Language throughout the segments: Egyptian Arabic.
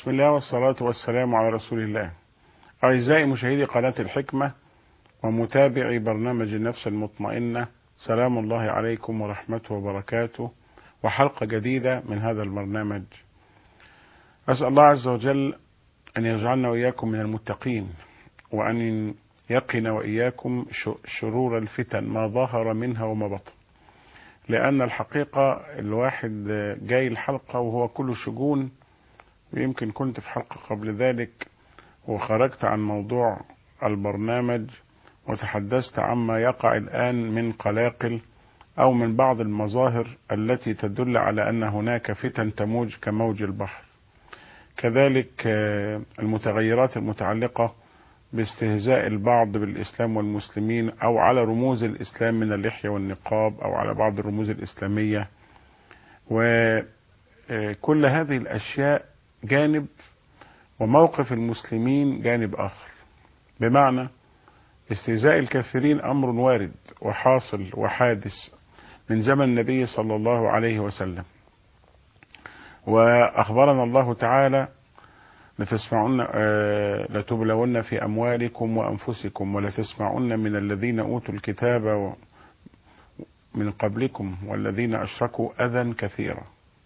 بسم الله والصلاة والسلام على رسول الله أعزائي مشاهدي قناة الحكمة ومتابعي برنامج النفس المطمئنة سلام الله عليكم ورحمته وبركاته وحلقة جديدة من هذا البرنامج أسأل الله عز وجل أن يجعلنا وإياكم من المتقين وأن يقنا وإياكم شرور الفتن ما ظهر منها وما بطن لأن الحقيقة الواحد جاي الحلقة وهو كله شجون ويمكن كنت في حلقة قبل ذلك وخرجت عن موضوع البرنامج وتحدثت عما يقع الآن من قلاقل أو من بعض المظاهر التي تدل على أن هناك فتن تموج كموج البحر كذلك المتغيرات المتعلقة باستهزاء البعض بالإسلام والمسلمين أو على رموز الإسلام من اللحية والنقاب أو على بعض الرموز الإسلامية وكل هذه الأشياء جانب وموقف المسلمين جانب آخر بمعنى استهزاء الكافرين أمر وارد وحاصل وحادث من زمن النبي صلى الله عليه وسلم وأخبرنا الله تعالى لتسمعن لتبلون في أموالكم وأنفسكم ولتسمعن من الذين أوتوا الكتاب من قبلكم والذين أشركوا أذى كثيرا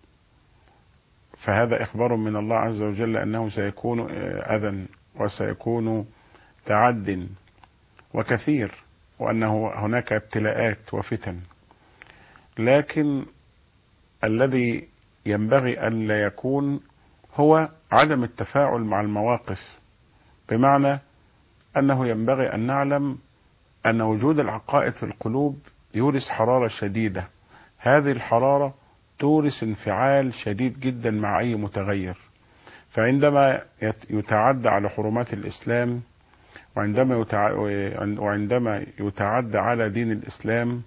فهذا إخبار من الله عز وجل أنه سيكون أذى وسيكون تعد وكثير وأنه هناك ابتلاءات وفتن لكن الذي ينبغي أن لا يكون هو عدم التفاعل مع المواقف بمعنى أنه ينبغي أن نعلم أن وجود العقائد في القلوب يورث حرارة شديدة هذه الحرارة تورث انفعال شديد جدا مع أي متغير فعندما يتعدى على حرمات الإسلام وعندما وعندما يتعدى على دين الإسلام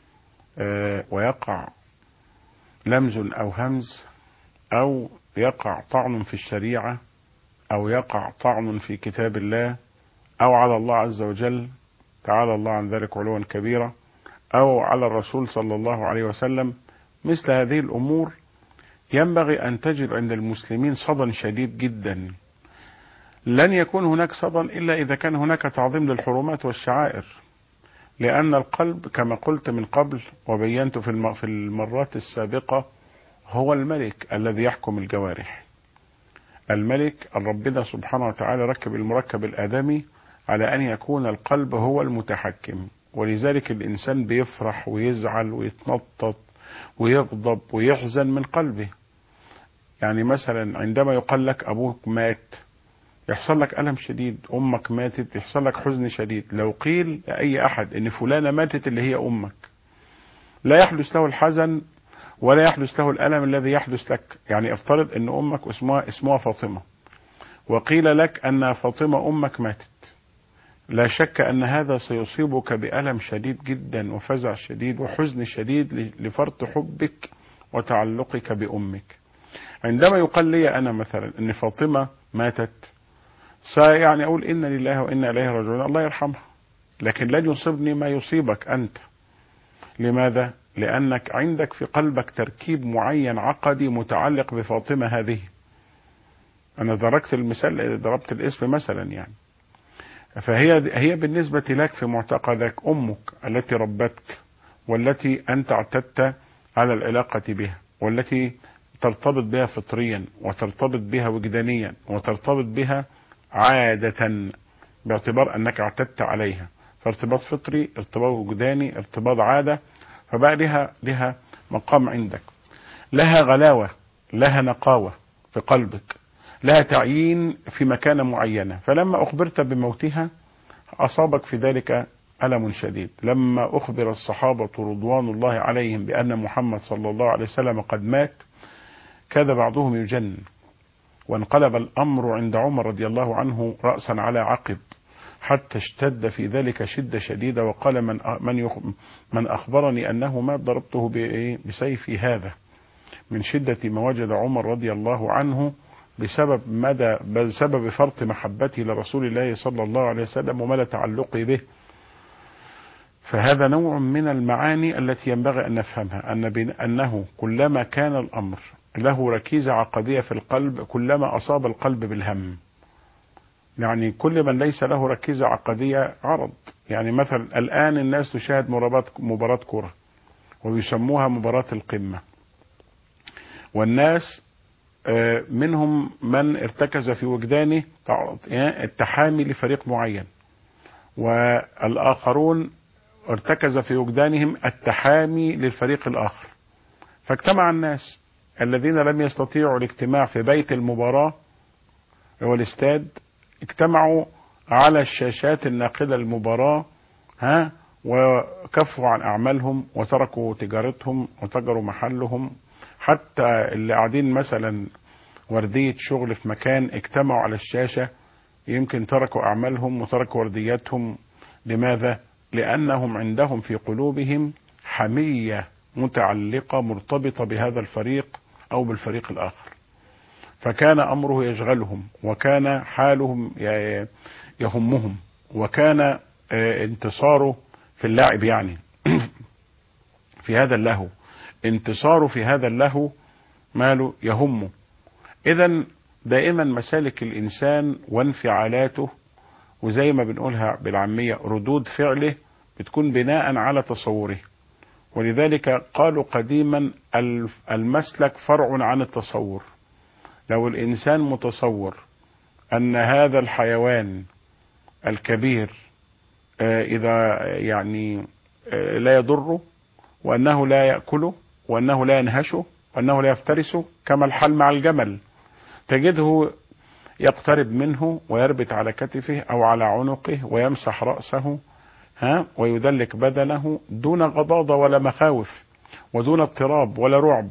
ويقع لمز أو همز أو يقع طعن في الشريعة أو يقع طعن في كتاب الله أو على الله عز وجل تعالى الله عن ذلك علوا كبيرا أو على الرسول صلى الله عليه وسلم مثل هذه الأمور ينبغي أن تجد عند المسلمين صدى شديد جدا لن يكون هناك صدى إلا إذا كان هناك تعظيم للحرمات والشعائر لأن القلب كما قلت من قبل وبينت في المرات السابقة هو الملك الذي يحكم الجوارح الملك ربنا سبحانه وتعالى ركب المركب الآدمي على أن يكون القلب هو المتحكم ولذلك الإنسان بيفرح ويزعل ويتنطط ويغضب ويحزن من قلبه يعني مثلا عندما يقال لك أبوك مات يحصل لك ألم شديد أمك ماتت يحصل لك حزن شديد لو قيل لأي أحد أن فلانة ماتت اللي هي أمك لا يحدث له الحزن ولا يحدث له الألم الذي يحدث لك يعني افترض أن أمك اسمها, اسمها فاطمة وقيل لك أن فاطمة أمك ماتت لا شك أن هذا سيصيبك بألم شديد جدا وفزع شديد وحزن شديد لفرط حبك وتعلقك بأمك عندما يقال لي أنا مثلا أن فاطمة ماتت سيعني أقول إن لله وإنا إليه راجعون الله يرحمها لكن لن يصيبني ما يصيبك أنت لماذا؟ لأنك عندك في قلبك تركيب معين عقدي متعلق بفاطمة هذه أنا ضربت المثال ضربت الاسم مثلا يعني فهي هي بالنسبة لك في معتقدك أمك التي ربتك والتي أنت اعتدت على العلاقة بها والتي ترتبط بها فطريا وترتبط بها وجدانيا وترتبط بها عادة باعتبار أنك اعتدت عليها فارتباط فطري ارتباط وجداني ارتباط عادة فبقى لها لها مقام عندك لها غلاوة لها نقاوة في قلبك لها تعيين في مكانة معينة فلما أخبرت بموتها أصابك في ذلك ألم شديد لما أخبر الصحابة رضوان الله عليهم بأن محمد صلى الله عليه وسلم قد مات كاد بعضهم يجن وانقلب الأمر عند عمر رضي الله عنه رأسا على عقب حتى اشتد في ذلك شدة شديدة وقال من من من أخبرني أنه ما ضربته بسيفي هذا من شدة ما وجد عمر رضي الله عنه بسبب مدى بسبب فرط محبته لرسول الله صلى الله عليه وسلم ومدى تعلقه به فهذا نوع من المعاني التي ينبغي أن نفهمها أن بن- أنه كلما كان الأمر له ركيزة عقدية في القلب كلما أصاب القلب بالهم يعني كل من ليس له ركيزة عقدية عرض يعني مثلا الآن الناس تشاهد مباراة مباراة كرة ويسموها مباراة القمة والناس آه، منهم من ارتكز في وجدانه تع- التحامي لفريق معين والآخرون ارتكز في وجدانهم التحامي للفريق الآخر فاجتمع الناس الذين لم يستطيعوا الاجتماع في بيت المباراة هو الاستاد اجتمعوا على الشاشات الناقلة للمباراة ها وكفوا عن أعمالهم وتركوا تجارتهم وتجروا محلهم حتى اللي قاعدين مثلا وردية شغل في مكان اجتمعوا على الشاشة يمكن تركوا أعمالهم وتركوا وردياتهم لماذا؟ لأنهم عندهم في قلوبهم حمية متعلقة مرتبطة بهذا الفريق أو بالفريق الآخر فكان أمره يشغلهم وكان حالهم ي- يهمهم وكان آه، انتصاره في اللعب يعني في هذا اللهو انتصاره في هذا اللهو ماله يهمه إذا دائما مسالك الإنسان وانفعالاته وزي ما بنقولها بالعامية ردود فعله بتكون بناء على تصوره ولذلك قالوا قديما الف- المسلك فرع عن التصور لو الإنسان متصور أن هذا الحيوان الكبير آه، إذا يعني آه، لا يضره وأنه لا يأكله وأنه لا ينهشه وأنه لا يفترسه كما الحال مع الجمل تجده يقترب منه ويربط على كتفه أو على عنقه ويمسح رأسه ها ويدلك بدنه دون غضاضة ولا مخاوف ودون اضطراب ولا رعب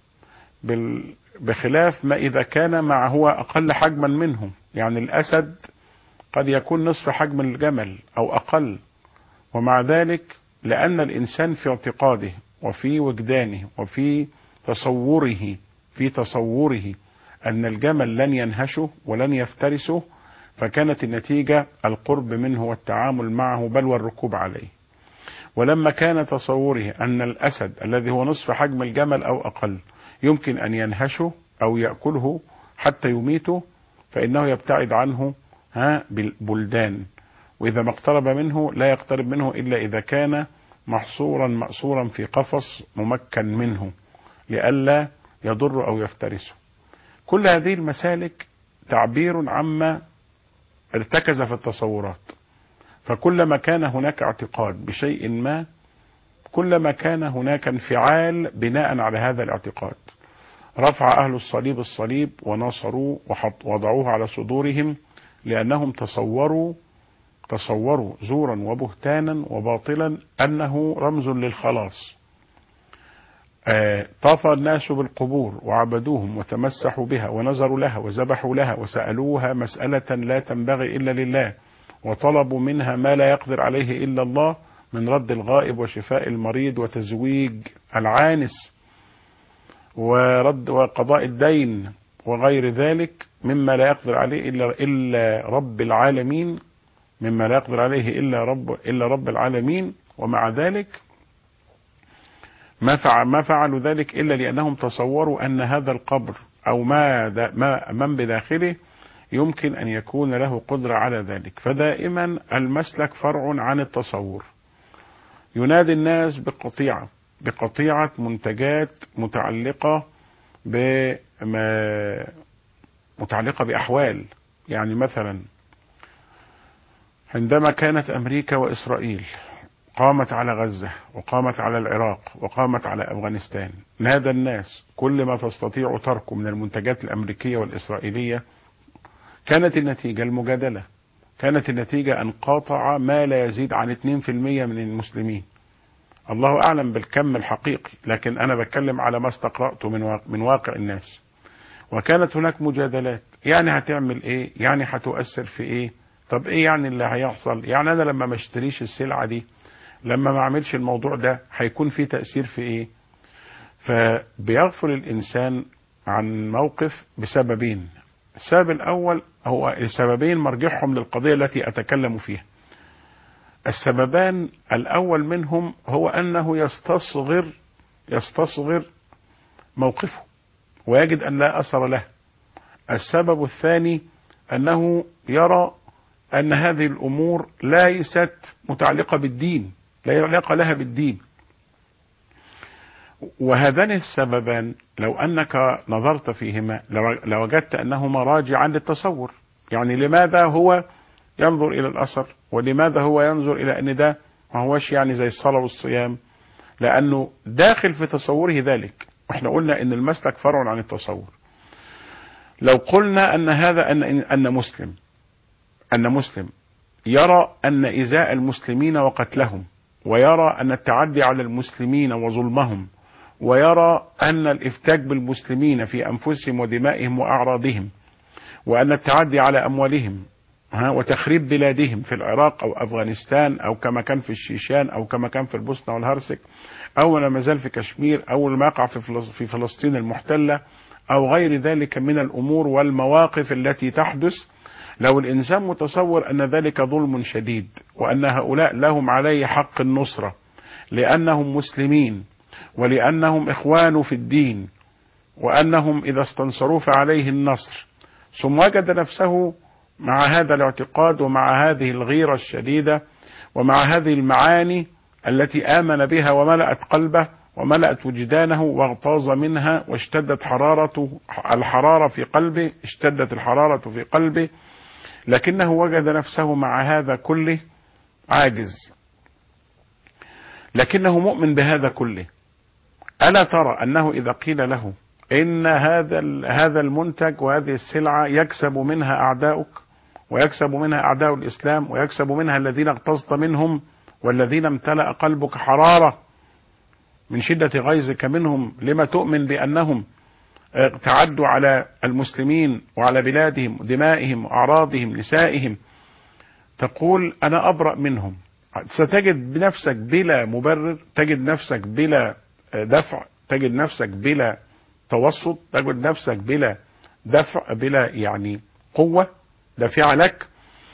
بال بخلاف ما إذا كان مع هو أقل حجما منه يعني الأسد قد يكون نصف حجم الجمل أو أقل ومع ذلك لأن الإنسان في اعتقاده وفي وجدانه وفي تصوره في تصوره أن الجمل لن ينهشه ولن يفترسه فكانت النتيجة القرب منه والتعامل معه بل والركوب عليه ولما كان تصوره أن الأسد الذي هو نصف حجم الجمل أو أقل يمكن أن ينهشه أو يأكله حتى يميته فإنه يبتعد عنه ها بالبلدان وإذا ما اقترب منه لا يقترب منه إلا إذا كان محصورا مأسورا في قفص ممكن منه لئلا يضر أو يفترسه كل هذه المسالك تعبير عما ارتكز في التصورات فكلما كان هناك اعتقاد بشيء ما كلما كان هناك انفعال بناء على هذا الاعتقاد رفع أهل الصليب الصليب وناصروه وحط وضعوه على صدورهم لأنهم تصوروا تصوروا زورا وبهتانا وباطلا أنه رمز للخلاص آه، طاف الناس بالقبور وعبدوهم وتمسحوا بها ونظروا لها وذبحوا لها وسألوها مسألة لا تنبغي إلا لله وطلبوا منها ما لا يقدر عليه إلا الله من رد الغائب وشفاء المريض وتزويج العانس ورد وقضاء الدين وغير ذلك مما لا يقدر عليه إلا, إلا رب العالمين مما لا يقدر عليه إلا رب إلا رب العالمين ومع ذلك ما فعل ما فعلوا ذلك إلا لأنهم تصوروا أن هذا القبر أو ما, دا ما من بداخله يمكن أن يكون له قدرة على ذلك فدائما المسلك فرع عن التصور ينادي الناس بقطيعة بقطيعة منتجات متعلقة بما متعلقة بأحوال يعني مثلا عندما كانت أمريكا وإسرائيل قامت على غزة وقامت على العراق وقامت على أفغانستان نادى الناس كل ما تستطيع تركه من المنتجات الأمريكية والإسرائيلية كانت النتيجة المجادلة كانت النتيجة أن قاطع ما لا يزيد عن 2% من المسلمين الله أعلم بالكم الحقيقي لكن أنا بتكلم على ما استقرأته من واقع, من واقع الناس وكانت هناك مجادلات يعني هتعمل ايه يعني هتؤثر في ايه طب ايه يعني اللي هيحصل يعني انا لما ما اشتريش السلعة دي لما ما اعملش الموضوع ده هيكون في تأثير في ايه فبيغفل الانسان عن موقف بسببين السبب الاول هو السببين مرجعهم للقضية التي اتكلم فيها السببان الأول منهم هو أنه يستصغر يستصغر موقفه ويجد أن لا أثر له السبب الثاني أنه يرى أن هذه الأمور ليست متعلقة بالدين لا علاقة لها بالدين وهذان السببان لو أنك نظرت فيهما لوجدت أنهما راجعان للتصور يعني لماذا هو ينظر إلى الأثر ولماذا هو ينظر إلى أن ده ما هوش يعني زي الصلاة والصيام لأنه داخل في تصوره ذلك واحنا قلنا أن المسلك فرع عن التصور لو قلنا أن هذا أن أن مسلم أن مسلم يرى أن إزاء المسلمين وقتلهم ويرى أن التعدي على المسلمين وظلمهم ويرى أن الإفتاك بالمسلمين في أنفسهم ودمائهم وأعراضهم وأن التعدي على أموالهم ها وتخريب بلادهم في العراق أو أفغانستان أو كما كان في الشيشان أو كما كان في البوسنة والهرسك أو ما زال في كشمير أو ما يقع في فلسطين المحتلة أو غير ذلك من الأمور والمواقف التي تحدث لو الإنسان متصور أن ذلك ظلم شديد وأن هؤلاء لهم عليه حق النصرة لأنهم مسلمين ولأنهم إخوان في الدين وأنهم إذا استنصروا فعليه النصر ثم وجد نفسه مع هذا الاعتقاد ومع هذه الغيرة الشديدة ومع هذه المعاني التي آمن بها وملأت قلبه وملأت وجدانه واغتاظ منها واشتدت حرارة الحرارة في قلبه اشتدت الحرارة في قلبه لكنه وجد نفسه مع هذا كله عاجز لكنه مؤمن بهذا كله ألا ترى أنه إذا قيل له إن هذا هذا المنتج وهذه السلعة يكسب منها أعداؤك ويكسب منها أعداء الإسلام ويكسب منها الذين اغتصت منهم والذين امتلأ قلبك حرارة من شدة غيظك منهم لما تؤمن بأنهم تعدوا على المسلمين وعلى بلادهم دمائهم وأعراضهم نسائهم تقول أنا أبرأ منهم ستجد بنفسك بلا مبرر تجد نفسك بلا دفع تجد نفسك بلا توسط تجد نفسك بلا دفع بلا يعني قوة دافعة لك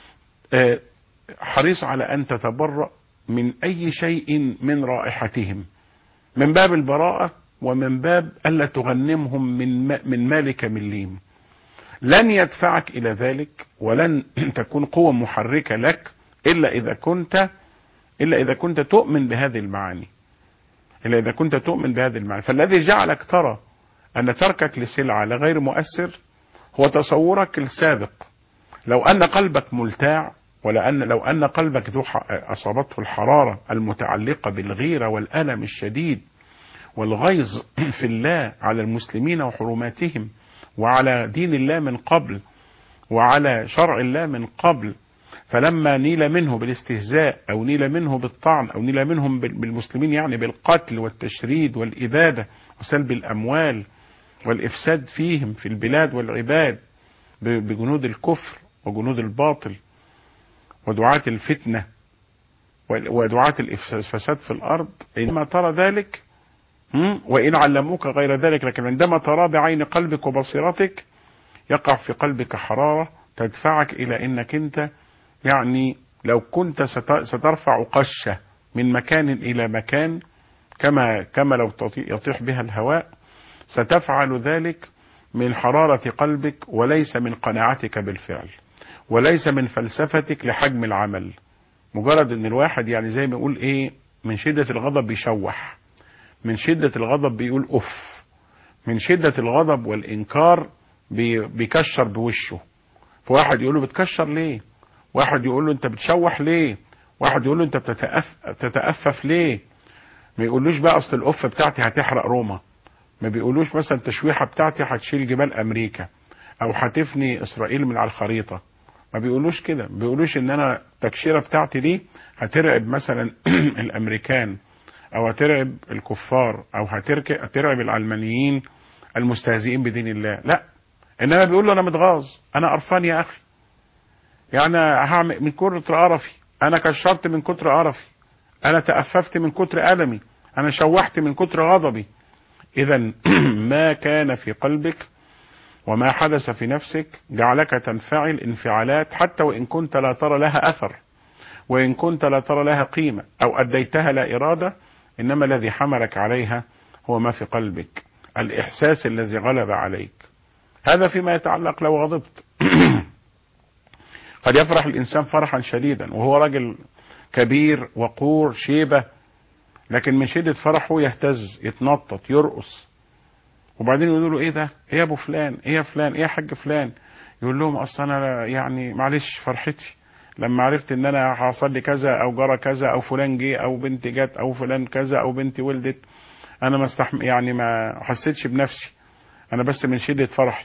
حريص على أن تتبرأ من أي شيء من رائحتهم من باب البراءة ومن باب ألا تغنمهم من من مالك مليم لن يدفعك إلى ذلك ولن تكون قوة محركة لك إلا إذا كنت إلا إذا كنت تؤمن بهذه المعاني إلا إذا كنت تؤمن بهذه المعاني فالذي جعلك ترى أن تركك لسلعة لغير مؤثر هو تصورك السابق لو أن قلبك ملتاع ولأن لو أن قلبك ذو أصابته الحرارة المتعلقة بالغيرة والألم الشديد والغيظ في الله على المسلمين وحرماتهم وعلى دين الله من قبل وعلى شرع الله من قبل فلما نيل منه بالاستهزاء أو نيل منه بالطعن أو نيل منهم بالمسلمين يعني بالقتل والتشريد والإبادة وسلب الأموال والإفساد فيهم في البلاد والعباد بجنود الكفر وجنود الباطل ودعاة الفتنة ودعاة الفساد في الأرض عندما ترى ذلك وإن علموك غير ذلك لكن عندما ترى بعين قلبك وبصيرتك يقع في قلبك حرارة تدفعك إلى أنك أنت يعني لو كنت سترفع قشة من مكان إلى مكان كما كما لو يطيح بها الهواء ستفعل ذلك من حرارة قلبك وليس من قناعتك بالفعل وليس من فلسفتك لحجم العمل مجرد ان الواحد يعني زي ما يقول ايه من شدة الغضب بيشوح من شدة الغضب بيقول اف من شدة الغضب والانكار بي بيكشر بوشه فواحد يقول له بتكشر ليه واحد يقول له انت بتشوح ليه واحد يقول له انت بتتأف... بتتأفف ليه ما يقولوش بقى اصل الاف بتاعتي هتحرق روما ما بيقولوش مثلا التشويحه بتاعتي هتشيل جبال امريكا او هتفني اسرائيل من على الخريطه ما بيقولوش كده ما بيقولوش ان انا التكشيره بتاعتي دي هترعب مثلا الامريكان او هترعب الكفار او هترعب العلمانيين المستهزئين بدين الله لا انما بيقول له انا متغاظ انا قرفان يا اخي يعني هعمل من كتر قرفي انا كشرت من كتر قرفي انا تأففت من كتر ألمي انا شوحت من كتر غضبي اذا ما كان في قلبك وما حدث في نفسك جعلك تنفعل انفعالات حتى وان كنت لا ترى لها اثر وإن كنت لا ترى لها قيمة أو أديتها لا إرادة إنما الذي حملك عليها هو ما في قلبك الإحساس الذي غلب عليك هذا فيما يتعلق لو غضبت قد يفرح الإنسان فرحا شديدا وهو رجل كبير وقور شيبة لكن من شدة فرحه يهتز يتنطط يرقص وبعدين يقولوا له ايه ده ايه يا ابو فلان ايه يا فلان ايه يا حاج فلان يقول لهم اصل انا يعني معلش فرحتي لما عرفت ان انا حصل لي كذا او جرى كذا او فلان جه او بنت جت او فلان كذا او بنتي ولدت انا ما استحم يعني ما حسيتش بنفسي انا بس من شدة فرحي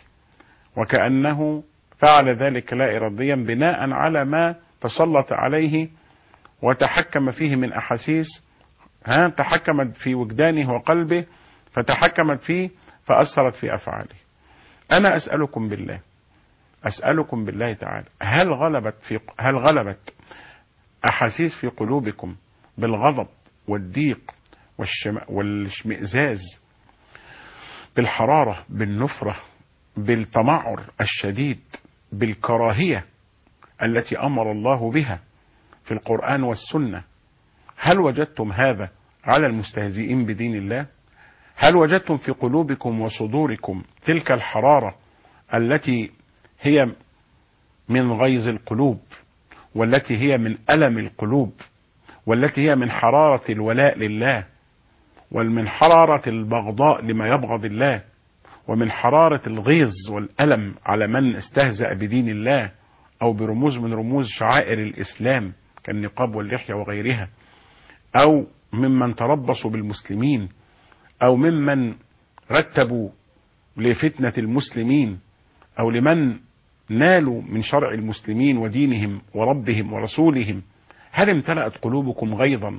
وكأنه فعل ذلك لا إراديا بناء على ما تسلط عليه وتحكم فيه من أحاسيس ها تحكمت في وجدانه وقلبه فتحكمت فيه فأثرت في أفعاله أنا أسألكم بالله أسألكم بالله تعالى هل غلبت في هل غلبت أحاسيس في قلوبكم بالغضب والضيق والشم والاشمئزاز بالحرارة بالنفرة بالتمعر الشديد بالكراهية التي أمر الله بها في القرآن والسنة هل وجدتم هذا على المستهزئين بدين الله هل وجدتم في قلوبكم وصدوركم تلك الحرارة التي هي من غيظ القلوب والتي هي من ألم القلوب والتي هي من حرارة الولاء لله ومن حرارة البغضاء لما يبغض الله ومن حرارة الغيظ والألم على من استهزأ بدين الله أو برموز من رموز شعائر الإسلام كالنقاب واللحية وغيرها أو ممن تربصوا بالمسلمين أو ممن رتبوا لفتنة المسلمين أو لمن نالوا من شرع المسلمين ودينهم وربهم ورسولهم هل امتلأت قلوبكم غيظا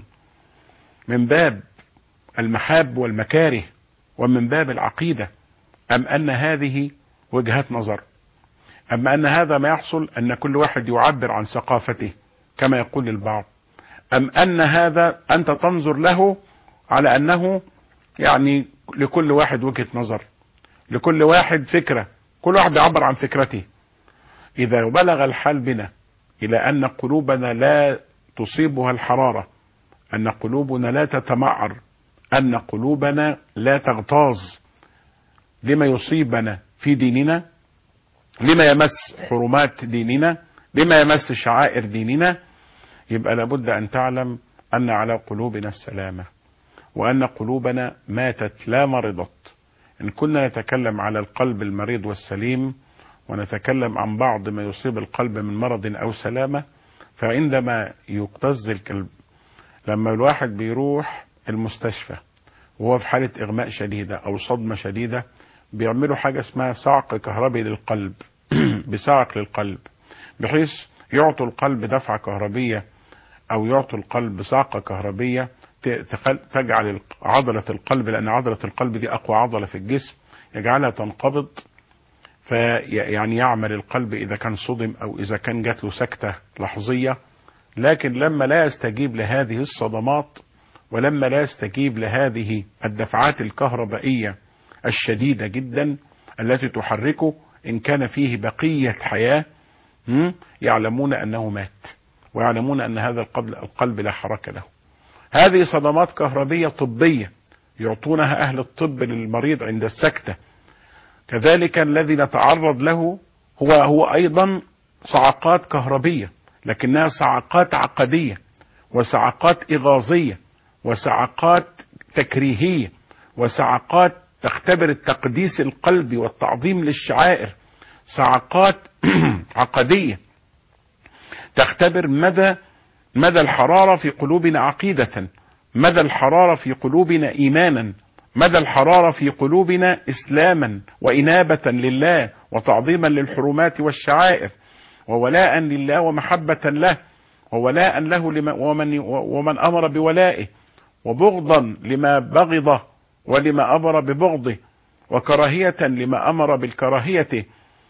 من باب المحاب والمكاره ومن باب العقيدة أم أن هذه وجهات نظر أم أن هذا ما يحصل أن كل واحد يعبر عن ثقافته كما يقول البعض أم أن هذا أنت تنظر له على أنه يعني لكل واحد وجهة نظر لكل واحد فكرة كل واحد يعبر عن فكرته إذا بلغ الحال بنا إلى أن قلوبنا لا تصيبها الحرارة أن قلوبنا لا تتمعر أن قلوبنا لا تغتاظ لما يصيبنا في ديننا لما يمس حرمات ديننا لما يمس شعائر ديننا يبقى لابد أن تعلم أن على قلوبنا السلامة وأن قلوبنا ماتت لا مرضت إن كنا نتكلم على القلب المريض والسليم ونتكلم عن بعض ما يصيب القلب من مرض أو سلامة فعندما يقتز القلب لما الواحد بيروح المستشفى وهو في حالة إغماء شديدة أو صدمة شديدة بيعملوا حاجة اسمها صعق كهربي للقلب بصعق للقلب بحيث يعطوا القلب دفعة كهربية أو يعطوا القلب صعقة كهربية تجعل عضلة القلب لأن عضلة القلب دي أقوى عضلة في الجسم يجعلها تنقبض فيعني يعمل القلب إذا كان صدم أو إذا كان جات له سكتة لحظية لكن لما لا يستجيب لهذه الصدمات ولما لا يستجيب لهذه الدفعات الكهربائية الشديدة جدا التي تحركه إن كان فيه بقية حياة يعلمون أنه مات ويعلمون أن هذا القلب, القلب لا حركة له هذه صدمات كهربية طبية يعطونها أهل الطب للمريض عند السكتة كذلك الذي نتعرض له هو هو أيضا صعقات كهربية لكنها صعقات عقدية وصعقات إغاظية وصعقات تكريهية وصعقات تختبر التقديس القلبي والتعظيم للشعائر صعقات عقدية تختبر مدى مدى الحرارة في قلوبنا عقيدة مدى الحرارة في قلوبنا إيمانا مدى الحرارة في قلوبنا إسلاما وإنابة لله وتعظيما للحرمات والشعائر وولاء لله ومحبة له وولاء له لما ومن, ومن أمر بولائه وبغضا لما بغضه ولما أمر ببغضه وكراهية لما أمر بالكراهية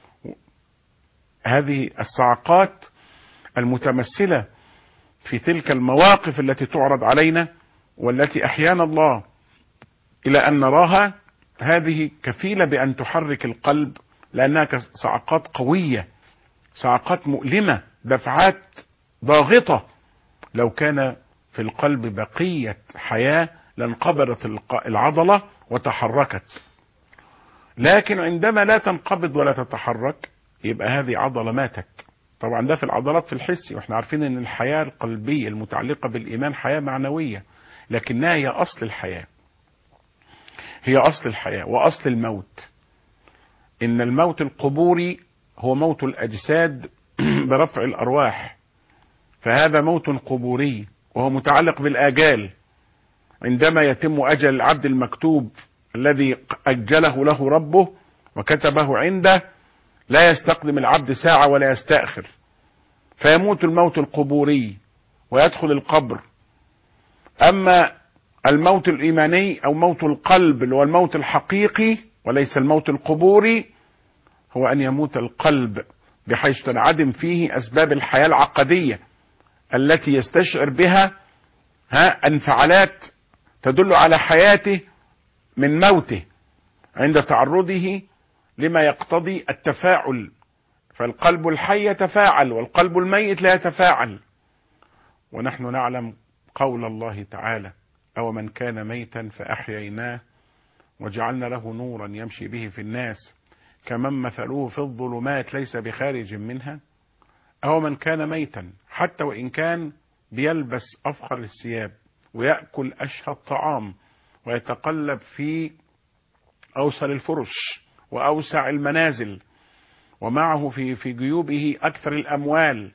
هذه الصعقات المتمثلة في تلك المواقف التي تعرض علينا والتي أحيانا الله إلى أن نراها هذه كفيلة بأن تحرك القلب لأنها صعقات قوية صعقات مؤلمة دفعات ضاغطة لو كان في القلب بقية حياة لانقبضت الق- العضلة وتحركت لكن عندما لا تنقبض ولا تتحرك يبقى هذه عضلة ماتت طبعا ده في العضلات في الحس واحنا عارفين ان الحياة القلبية المتعلقة بالإيمان حياة معنوية لكنها هي أصل الحياة هي أصل الحياة وأصل الموت إن الموت القبوري هو موت الأجساد برفع الأرواح فهذا موت قبوري وهو متعلق بالآجال عندما يتم أجل العبد المكتوب الذي أجله له ربه وكتبه عنده لا يستقدم العبد ساعة ولا يستأخر فيموت الموت القبوري ويدخل القبر أما الموت الإيماني أو موت القلب اللي هو الموت الحقيقي وليس الموت القبوري هو أن يموت القلب بحيث تنعدم فيه أسباب الحياة العقدية التي يستشعر بها ها انفعالات تدل على حياته من موته عند تعرضه لما يقتضي التفاعل فالقلب الحي يتفاعل والقلب الميت لا يتفاعل ونحن نعلم قول الله تعالى أو من كان ميتا فأحييناه وجعلنا له نورا يمشي به في الناس كمن مثلوه في الظلمات ليس بخارج منها أو من كان ميتا حتى وإن كان بيلبس أفخر الثياب ويأكل أشهى الطعام ويتقلب في أوسر الفرش وأوسع المنازل ومعه في في جيوبه أكثر الأموال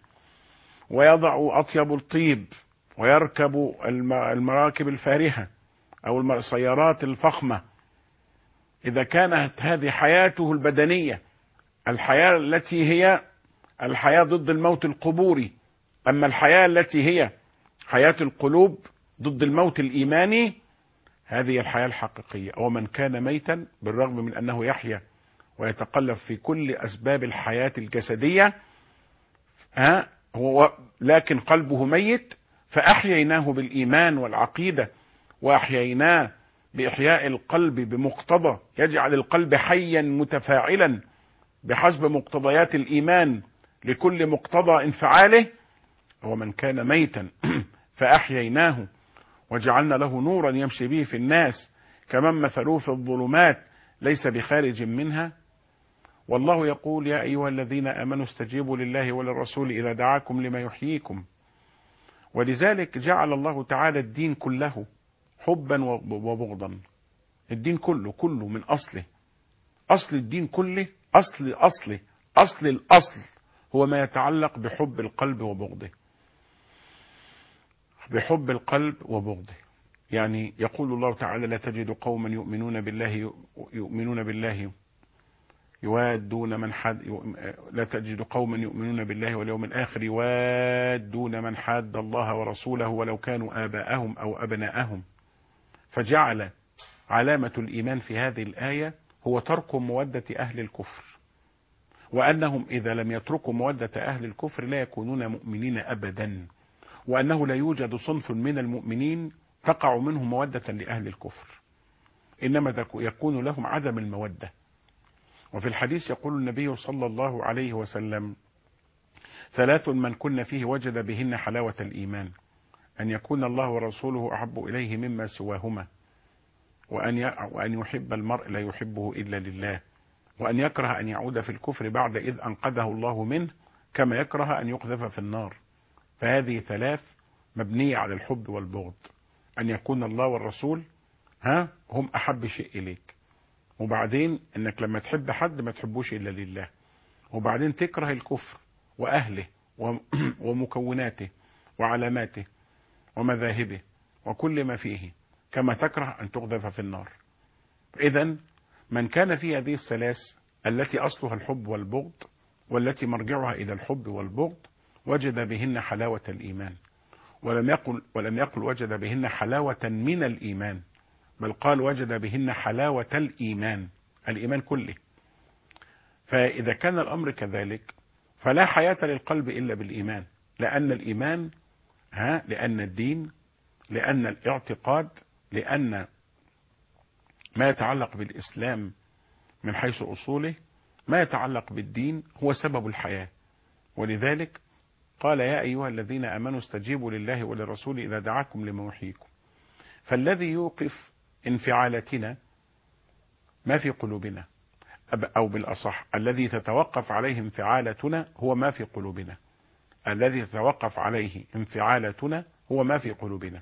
ويضع أطيب الطيب ويركب الم- المراكب الفارهة أو السيارات الفخمة إذا كانت هذه حياته البدنية الحياة التي هي الحياة ضد الموت القبوري أما الحياة التي هي حياة القلوب ضد الموت الإيماني هذه الحياة الحقيقية ومن كان ميتا بالرغم من أنه يحيا ويتقلب في كل أسباب الحياة الجسدية ها هو لكن قلبه ميت فأحييناه بالإيمان والعقيدة وأحييناه بإحياء القلب بمقتضى يجعل القلب حيا متفاعلا بحسب مقتضيات الإيمان لكل مقتضى انفعاله ومن كان ميتا فأحييناه وجعلنا له نورا يمشي به في الناس كمن مثلوه في الظلمات ليس بخارج منها والله يقول يا أيها الذين آمنوا استجيبوا لله وللرسول إذا دعاكم لما يحييكم ولذلك جعل الله تعالى الدين كله حبا وبغضا الدين كله كله من أصله أصل الدين كله أصل أصله أصل الأصل هو ما يتعلق بحب القلب وبغضه بحب القلب وبغضه يعني يقول الله تعالى لا تجد قوما يؤمنون بالله يؤمنون بالله يوادون من حد لا تجد قوما يؤمنون بالله واليوم الآخر يوادون من حاد الله ورسوله ولو كانوا آباءهم أو أبناءهم فجعل علامة الإيمان في هذه الآية هو ترك مودة أهل الكفر وأنهم إذا لم يتركوا مودة أهل الكفر لا يكونون مؤمنين أبدا وأنه لا يوجد صنف من المؤمنين تقع منه مودة لأهل الكفر إنما يكون لهم عدم المودة وفي الحديث يقول النبي صلى الله عليه وسلم ثلاث من كن فيه وجد بهن حلاوة الإيمان أن يكون الله ورسوله أحب إليه مما سواهما وأن وأن يحب المرء لا يحبه إلا لله وأن يكره أن يعود في الكفر بعد إذ أنقذه الله منه كما يكره أن يقذف في النار فهذه ثلاث مبنية على الحب والبغض أن يكون الله والرسول ها هم أحب شيء إليك وبعدين انك لما تحب حد ما تحبوش الا لله وبعدين تكره الكفر واهله ومكوناته وعلاماته ومذاهبه وكل ما فيه كما تكره ان تقذف في النار اذا من كان في هذه الثلاث التي اصلها الحب والبغض والتي مرجعها الى الحب والبغض وجد بهن حلاوه الايمان ولم يقل ولم يقل وجد بهن حلاوه من الايمان بل قال وجد بهن حلاوة الإيمان الإيمان كله فإذا كان الأمر كذلك فلا حياة للقلب إلا بالإيمان لأن الإيمان ها لأن الدين لأن الاعتقاد لأن ما يتعلق بالإسلام من حيث أصوله ما يتعلق بالدين هو سبب الحياة ولذلك قال يا أيها الذين آمنوا استجيبوا لله وللرسول إذا دعاكم لما يحييكم فالذي يوقف انفعالاتنا ما في قلوبنا أو بالأصح الذي تتوقف عليه انفعالاتنا هو ما في قلوبنا الذي تتوقف عليه انفعالاتنا هو ما في قلوبنا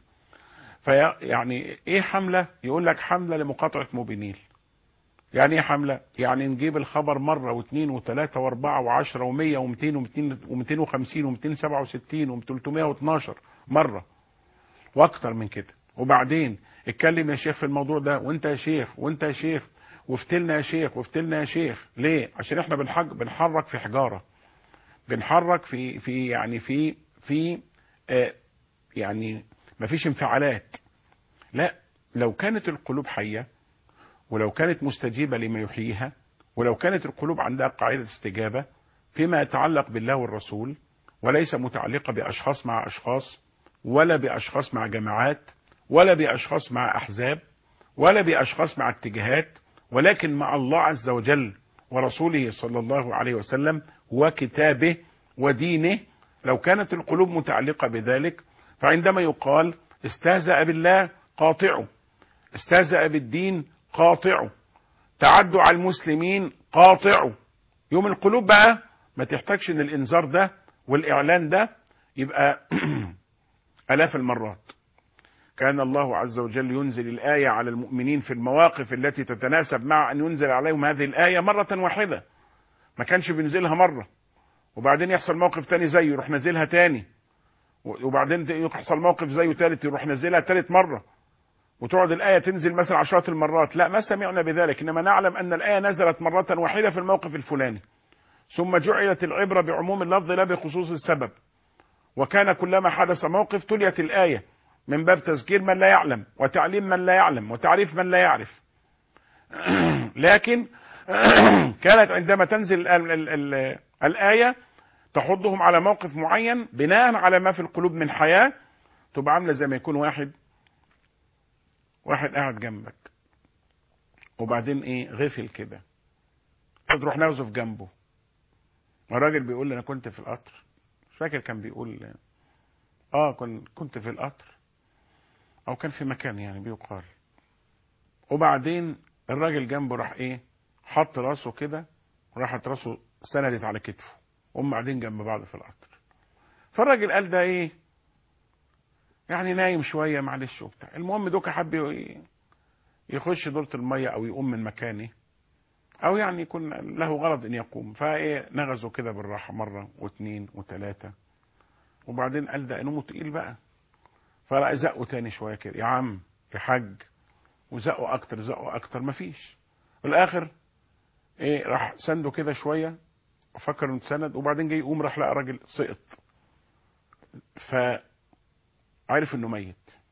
فيعني ايه حملة يقول لك حملة لمقاطعة موبينيل يعني ايه حملة يعني نجيب الخبر مرة واثنين وثلاثة واربعة وعشرة ومية ومتين ومتين ومتين وخمسين ومتين سبعة وستين ومتلتمية واتناشر مرة واكتر من كده وبعدين اتكلم يا شيخ في الموضوع ده وانت يا شيخ وانت يا شيخ وافتلنا يا شيخ وافتلنا يا شيخ ليه عشان احنا بنحج بنحرك في حجارة بنحرك في في يعني في في آه يعني مفيش انفعالات لا لو كانت القلوب حيه ولو كانت مستجيبة لما يحييها ولو كانت القلوب عندها قاعدة استجابة فيما يتعلق بالله والرسول وليس متعلقة بأشخاص مع أشخاص ولا بأشخاص مع جماعات ولا بأشخاص مع أحزاب ولا بأشخاص مع اتجاهات ولكن مع الله عز وجل ورسوله صلى الله عليه وسلم وكتابه ودينه لو كانت القلوب متعلقة بذلك فعندما يقال استهزأ بالله قاطعه استهزأ بالدين قاطعه تعدوا على المسلمين قاطعه يوم القلوب بقى ما تحتاجش ان الانذار ده والاعلان ده يبقى الاف المرات كان الله عز وجل ينزل الآية على المؤمنين في المواقف التي تتناسب مع أن ينزل عليهم هذه الآية مرة واحدة ما كانش بينزلها مرة وبعدين يحصل موقف تاني زيه يروح نازلها تاني وبعدين يحصل موقف زيه تالت يروح نازلها تالت مرة وتقعد الآية تنزل مثلا عشرات المرات لا ما سمعنا بذلك إنما نعلم أن الآية نزلت مرة واحدة في الموقف الفلاني ثم جعلت العبرة بعموم اللفظ لا بخصوص السبب وكان كلما حدث موقف تليت الآية من باب تذكير من لا يعلم وتعليم من لا يعلم وتعريف من لا يعرف لكن كانت عندما تنزل ال ال ال الآية تحضهم على موقف معين بناء على ما في القلوب من حياة تبقى عاملة زي ما يكون واحد واحد قاعد جنبك وبعدين ايه غفل كده تروح نغزف جنبه الراجل بيقول لي انا كنت في القطر مش فاكر كان بيقول اه كنت كنت في القطر او كان في مكان يعني بيقال وبعدين الراجل جنبه راح ايه حط راسه كده وراحت راسه سندت على كتفه هم قاعدين جنب بعض في القطر فالراجل قال ده ايه يعني نايم شويه معلش وبتاع المهم دوكا حب يخش دورة المية او يقوم من مكانه او يعني يكون له غرض ان يقوم فايه نغزه كده بالراحه مره واثنين وثلاثه وبعدين قال ده نومه تقيل بقى فراح زقه تاني شويه كده يا عم يا حاج وزقه اكتر زقه اكتر مفيش في الاخر ايه راح سنده كده شويه وفكر انه اتسند وبعدين جاي يقوم راح لقى راجل سقط فعرف انه ميت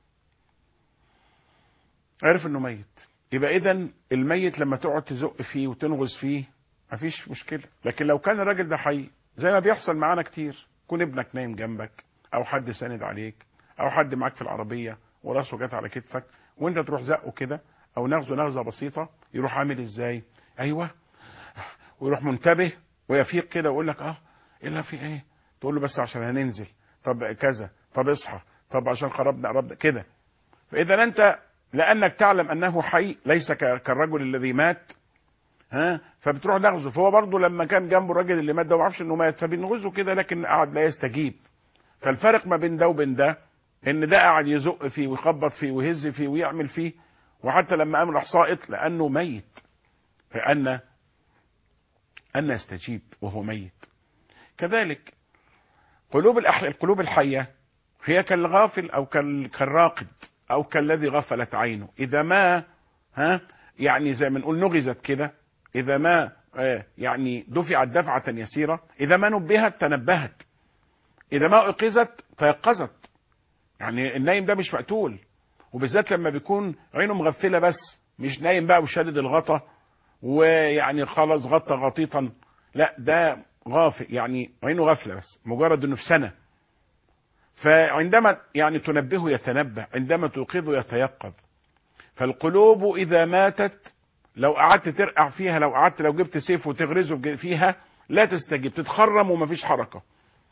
عرف انه ميت يبقى اذا الميت لما تقعد تزق فيه وتنغز فيه مفيش مشكله لكن لو كان الراجل ده حي زي ما بيحصل معانا كتير يكون ابنك نايم جنبك او حد ساند عليك او حد معاك في العربيه وراسه جت على كتفك وانت تروح زقه كده او نغزه نغزه بسيطه يروح عامل ازاي ايوه ويروح منتبه ويفيق كده ويقول لك اه ايه اللي في ايه تقول له بس عشان هننزل طب كذا طب اصحى طب عشان خربنا قربنا كده فاذا انت لانك تعلم انه حي ليس كالرجل الذي مات ها فبتروح نغزه فهو برضه لما كان جنبه الراجل اللي مات ده ما عرفش انه مات فبنغزه كده لكن قعد لا يستجيب فالفرق ما بين ده وبين ده ان ده قاعد يزق فيه ويخبط فيه ويهز فيه ويعمل فيه وحتى لما قام راح ساقط لانه ميت فان ان يستجيب وهو ميت كذلك قلوب القلوب الحيه هي كالغافل او كالراقد او كالذي غفلت عينه اذا ما ها يعني زي ما نقول نغزت كده اذا ما آه يعني دفعت دفعه يسيره اذا ما نبهت تنبهت اذا ما ايقظت تيقظت يعني النايم ده مش مقتول وبالذات لما بيكون عينه مغفله بس مش نايم بقى وشادد الغطا ويعني خلاص غطى غطيطا لا ده غافل يعني عينه غفله بس مجرد انه في سنه فعندما يعني تنبهه يتنبه عندما توقظه يتيقظ فالقلوب اذا ماتت لو قعدت ترقع فيها لو قعدت لو جبت سيف وتغرزه فيها لا تستجيب تتخرم ومفيش حركه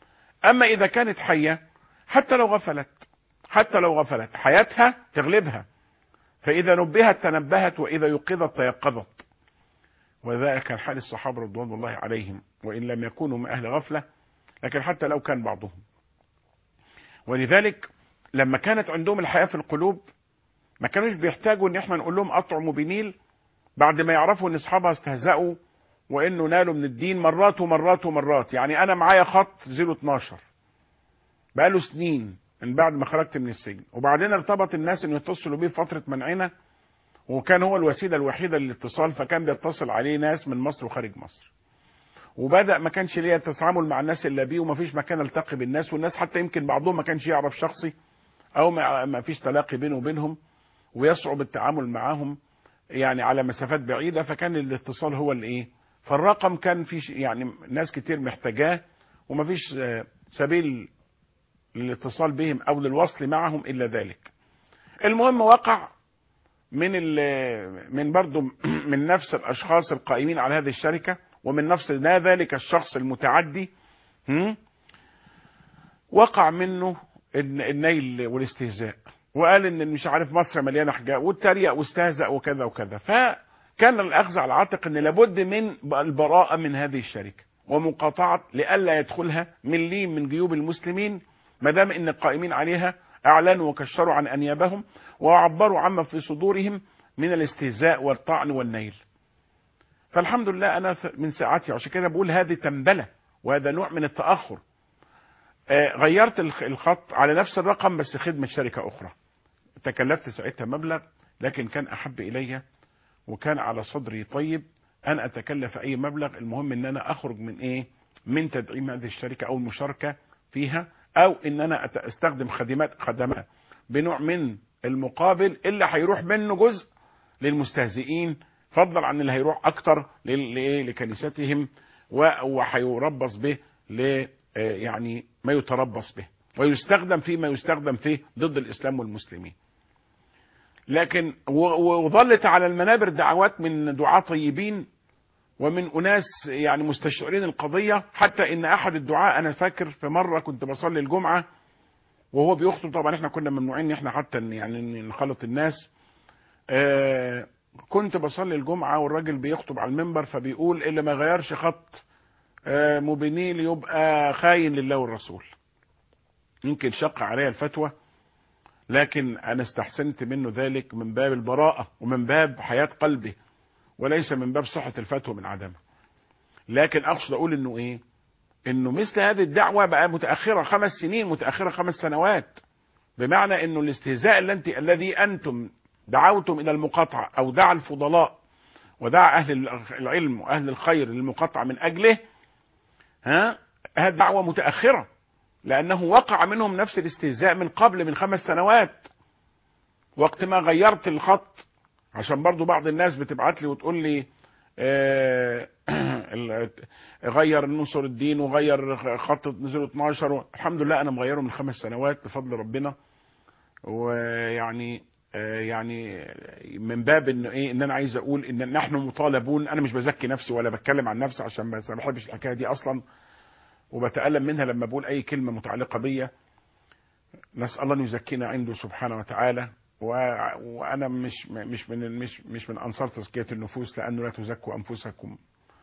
اما اذا كانت حيه حتى لو غفلت حتى لو غفلت حياتها تغلبها فاذا نبهت تنبهت واذا يقظت تيقظت وذلك كان حال الصحابه رضوان الله عليهم وان لم يكونوا من اهل غفله لكن حتى لو كان بعضهم ولذلك لما كانت عندهم الحياه في القلوب ما كانوش بيحتاجوا ان احنا نقول لهم اطعموا بنيل بعد ما يعرفوا ان اصحابها استهزأوا وانه نالوا من الدين مرات ومرات ومرات يعني انا معايا خط 012 بقاله سنين من بعد ما خرجت من السجن وبعدين ارتبط الناس انه يتصلوا بيه في فتره منعنا وكان هو الوسيله الوحيده للاتصال فكان بيتصل عليه ناس من مصر وخارج مصر وبدا ما كانش ليا التعامل مع الناس الا بيه وما فيش مكان التقي بالناس والناس حتى يمكن بعضهم ما كانش يعرف شخصي او ما فيش تلاقي بينه وبينهم ويصعب التعامل معاهم يعني على مسافات بعيده فكان الاتصال هو الايه فالرقم كان في يعني ناس كتير محتاجاه ومفيش سبيل للاتصال بهم او للوصل معهم الا ذلك المهم وقع من من برضه من نفس الاشخاص القائمين على هذه الشركه ومن نفس ذلك الشخص المتعدي وقع منه النيل والاستهزاء وقال ان مش عارف مصر مليانه حاجات واتريق واستهزأ وكذا وكذا فكان الاخذ على العاتق ان لابد من البراءه من هذه الشركه ومقاطعه لئلا يدخلها من لين من جيوب المسلمين ما دام ان القائمين عليها اعلنوا وكشروا عن انيابهم وعبروا عما في صدورهم من الاستهزاء والطعن والنيل. فالحمد لله انا من ساعاتي عشان كده بقول هذه تنبله وهذا نوع من التاخر. آه غيرت الخط على نفس الرقم بس خدمه شركه اخرى. تكلفت ساعتها مبلغ لكن كان احب الي وكان على صدري طيب ان اتكلف اي مبلغ المهم ان انا اخرج من ايه؟ من تدعيم هذه الشركه او المشاركه فيها او ان انا استخدم خدمات خدمات بنوع من المقابل اللي هيروح منه جزء للمستهزئين فضلا عن اللي هيروح اكتر لكنيستهم وهيربص به ل يعني ما يتربص به ويستخدم فيما يستخدم فيه ضد الاسلام والمسلمين لكن وظلت على المنابر دعوات من دعاة طيبين ومن اناس يعني مستشعرين القضيه حتى ان احد الدعاء انا فاكر في مره كنت بصلي الجمعه وهو بيخطب طبعا احنا كنا ممنوعين ان احنا حتى يعني نخلط الناس آه كنت بصلي الجمعه والراجل بيخطب على المنبر فبيقول اللي ما غيرش خط آه مبينيل يبقى خاين لله والرسول يمكن شق عليا الفتوى لكن انا استحسنت منه ذلك من باب البراءه ومن باب حياه قلبه وليس من باب صحة الفتوى من عدمها لكن أقصد أقول إنه إيه إنه مثل هذه الدعوة بقى متأخرة خمس سنين متأخرة خمس سنوات بمعنى إنه الاستهزاء الذي الذي أنتم دعوتم إلى المقاطعة أو دعا الفضلاء ودعا أهل العلم وأهل الخير للمقاطعة من أجله ها هذه دعوة متأخرة لأنه وقع منهم نفس الاستهزاء من قبل من خمس سنوات وقت ما غيرت الخط عشان برضو بعض الناس بتبعت لي وتقول لي آه غير نصر الدين وغير خط نزول 12 الحمد لله انا مغيره من خمس سنوات بفضل ربنا ويعني آه يعني من باب ان ايه ان انا عايز اقول ان نحن مطالبون انا مش بزكي نفسي ولا بتكلم عن نفسي عشان ما بحبش الحكايه دي اصلا وبتالم منها لما بقول اي كلمه متعلقه بيا نسال الله ان يزكينا عنده سبحانه وتعالى وانا مش مش من مش مش من انصار تزكيه النفوس لانه لا تزكوا انفسكم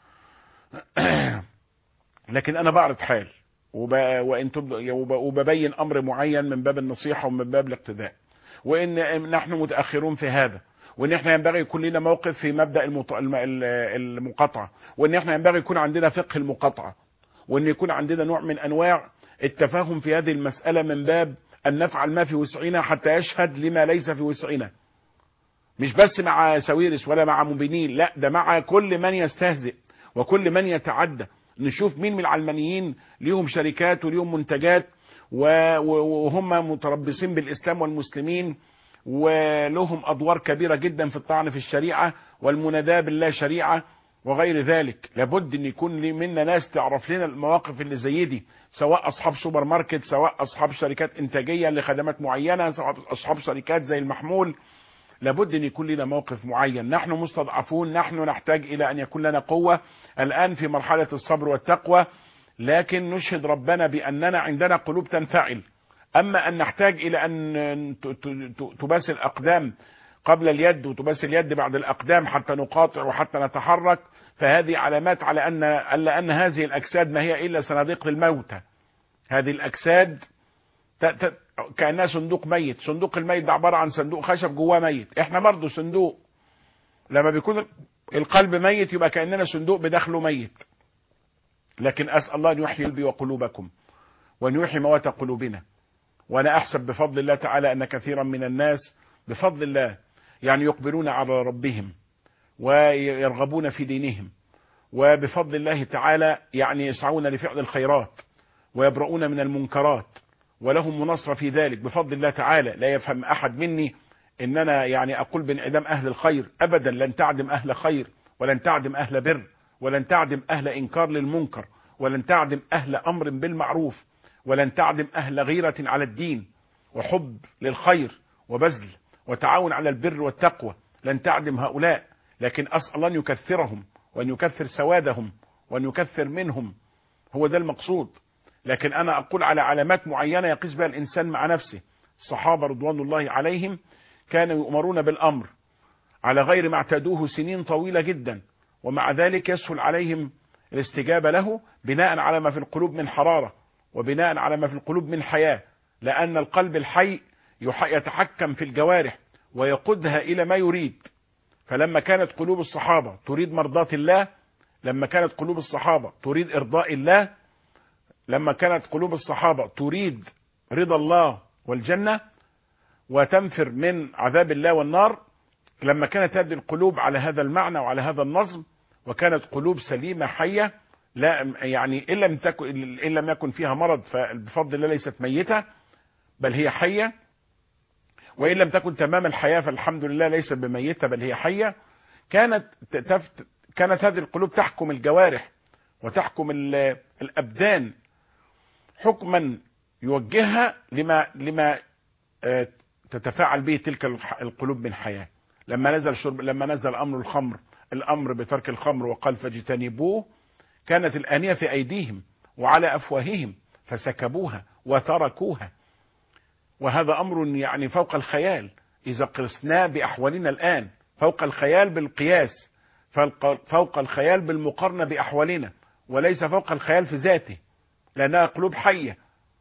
لكن انا بعرض حال وب... وان تب... وب... وببين امر معين من باب النصيحه ومن باب الاقتداء وان نحن متاخرون في هذا وان احنا ينبغي يكون لنا موقف في مبدا المط... المقاطعه وان احنا ينبغي يكون عندنا فقه المقاطعه وان يكون عندنا نوع من انواع التفاهم في هذه المساله من باب أن نفعل ما في وسعنا حتى يشهد لما ليس في وسعنا مش بس مع سويرس ولا مع مبينين لا ده مع كل من يستهزئ وكل من يتعدى نشوف مين من العلمانيين ليهم شركات وليهم منتجات وهم متربصين بالإسلام والمسلمين ولهم أدوار كبيرة جدا في الطعن في الشريعة والمناداة بالله شريعة وغير ذلك لابد ان يكون منا ناس تعرف لنا المواقف اللي زي دي سواء اصحاب سوبر ماركت سواء اصحاب شركات انتاجيه لخدمات معينه سواء اصحاب شركات زي المحمول لابد ان يكون لنا موقف معين نحن مستضعفون نحن نحتاج الى ان يكون لنا قوه الان في مرحله الصبر والتقوى لكن نشهد ربنا بأننا عندنا قلوب تنفعل أما أن نحتاج إلى أن ت- ت- ت- تباس الأقدام قبل اليد وتباس اليد بعد الأقدام حتى نقاطع وحتى نتحرك فهذه علامات على أن ألا أن هذه الأجساد ما هي إلا صناديق الموتى هذه الأجساد ت- ت- كأنها صندوق ميت صندوق الميت ده عبارة عن صندوق خشب جواه ميت احنا برضه صندوق لما بيكون القلب ميت يبقى كأننا صندوق بداخله ميت لكن أسأل الله أن يحيي قلبي وقلوبكم وأن يحيي موات قلوبنا وأنا أحسب بفضل الله تعالى أن كثيرا من الناس بفضل الله يعني يقبلون على ربهم ويرغبون في دينهم وبفضل الله تعالى يعني يسعون لفعل الخيرات ويبرؤون من المنكرات ولهم مناصرة في ذلك بفضل الله تعالى لا يفهم أحد مني إن أنا يعني أقول بانعدام أهل الخير أبدا لن تعدم أهل خير ولن تعدم أهل بر ولن تعدم أهل إنكار للمنكر ولن تعدم أهل أمر بالمعروف ولن تعدم أهل غيرة على الدين وحب للخير وبذل وتعاون على البر والتقوى لن تعدم هؤلاء لكن أسأل الله أن يكثرهم وأن يكثر سوادهم وأن يكثر منهم هو ده المقصود لكن أنا أقول على علامات معينة يقيس بها الإنسان مع نفسه الصحابة رضوان الله عليهم كانوا يؤمرون بالأمر على غير ما اعتادوه سنين طويلة جدا ومع ذلك يسهل عليهم الاستجابة له بناء على ما في القلوب من حرارة وبناء على ما في القلوب من حياة لأن القلب الحي يح- يتحكم في الجوارح ويقودها إلى ما يريد فلما كانت قلوب الصحابة تريد مرضاة الله لما كانت قلوب الصحابة تريد إرضاء الله لما كانت قلوب الصحابة تريد رضا الله والجنة وتنفر من عذاب الله والنار لما كانت هذه القلوب على هذا المعنى وعلى هذا النظم وكانت قلوب سليمة حية لا يعني إن لم تكن إن لم يكن فيها مرض فبفضل الله ليست ميتة بل هي حية وإن لم تكن تمام الحياة فالحمد لله ليست بميتة بل هي حية كانت تفت كانت هذه القلوب تحكم الجوارح وتحكم ال- الأبدان حكما يوجهها لما لما آه، تتفاعل به تلك الح- القلوب من حياة لما نزل شرب لما نزل أمر الخمر الأمر بترك الخمر وقال فاجتنبوه كانت الآنية في أيديهم وعلى أفواههم فسكبوها وتركوها وهذا أمر يعني فوق الخيال إذا قسناه بأحوالنا الآن فوق الخيال بالقياس فوق- فوق الخيال بالمقارنة بأحوالنا وليس فوق الخيال في ذاته لأنها قلوب حية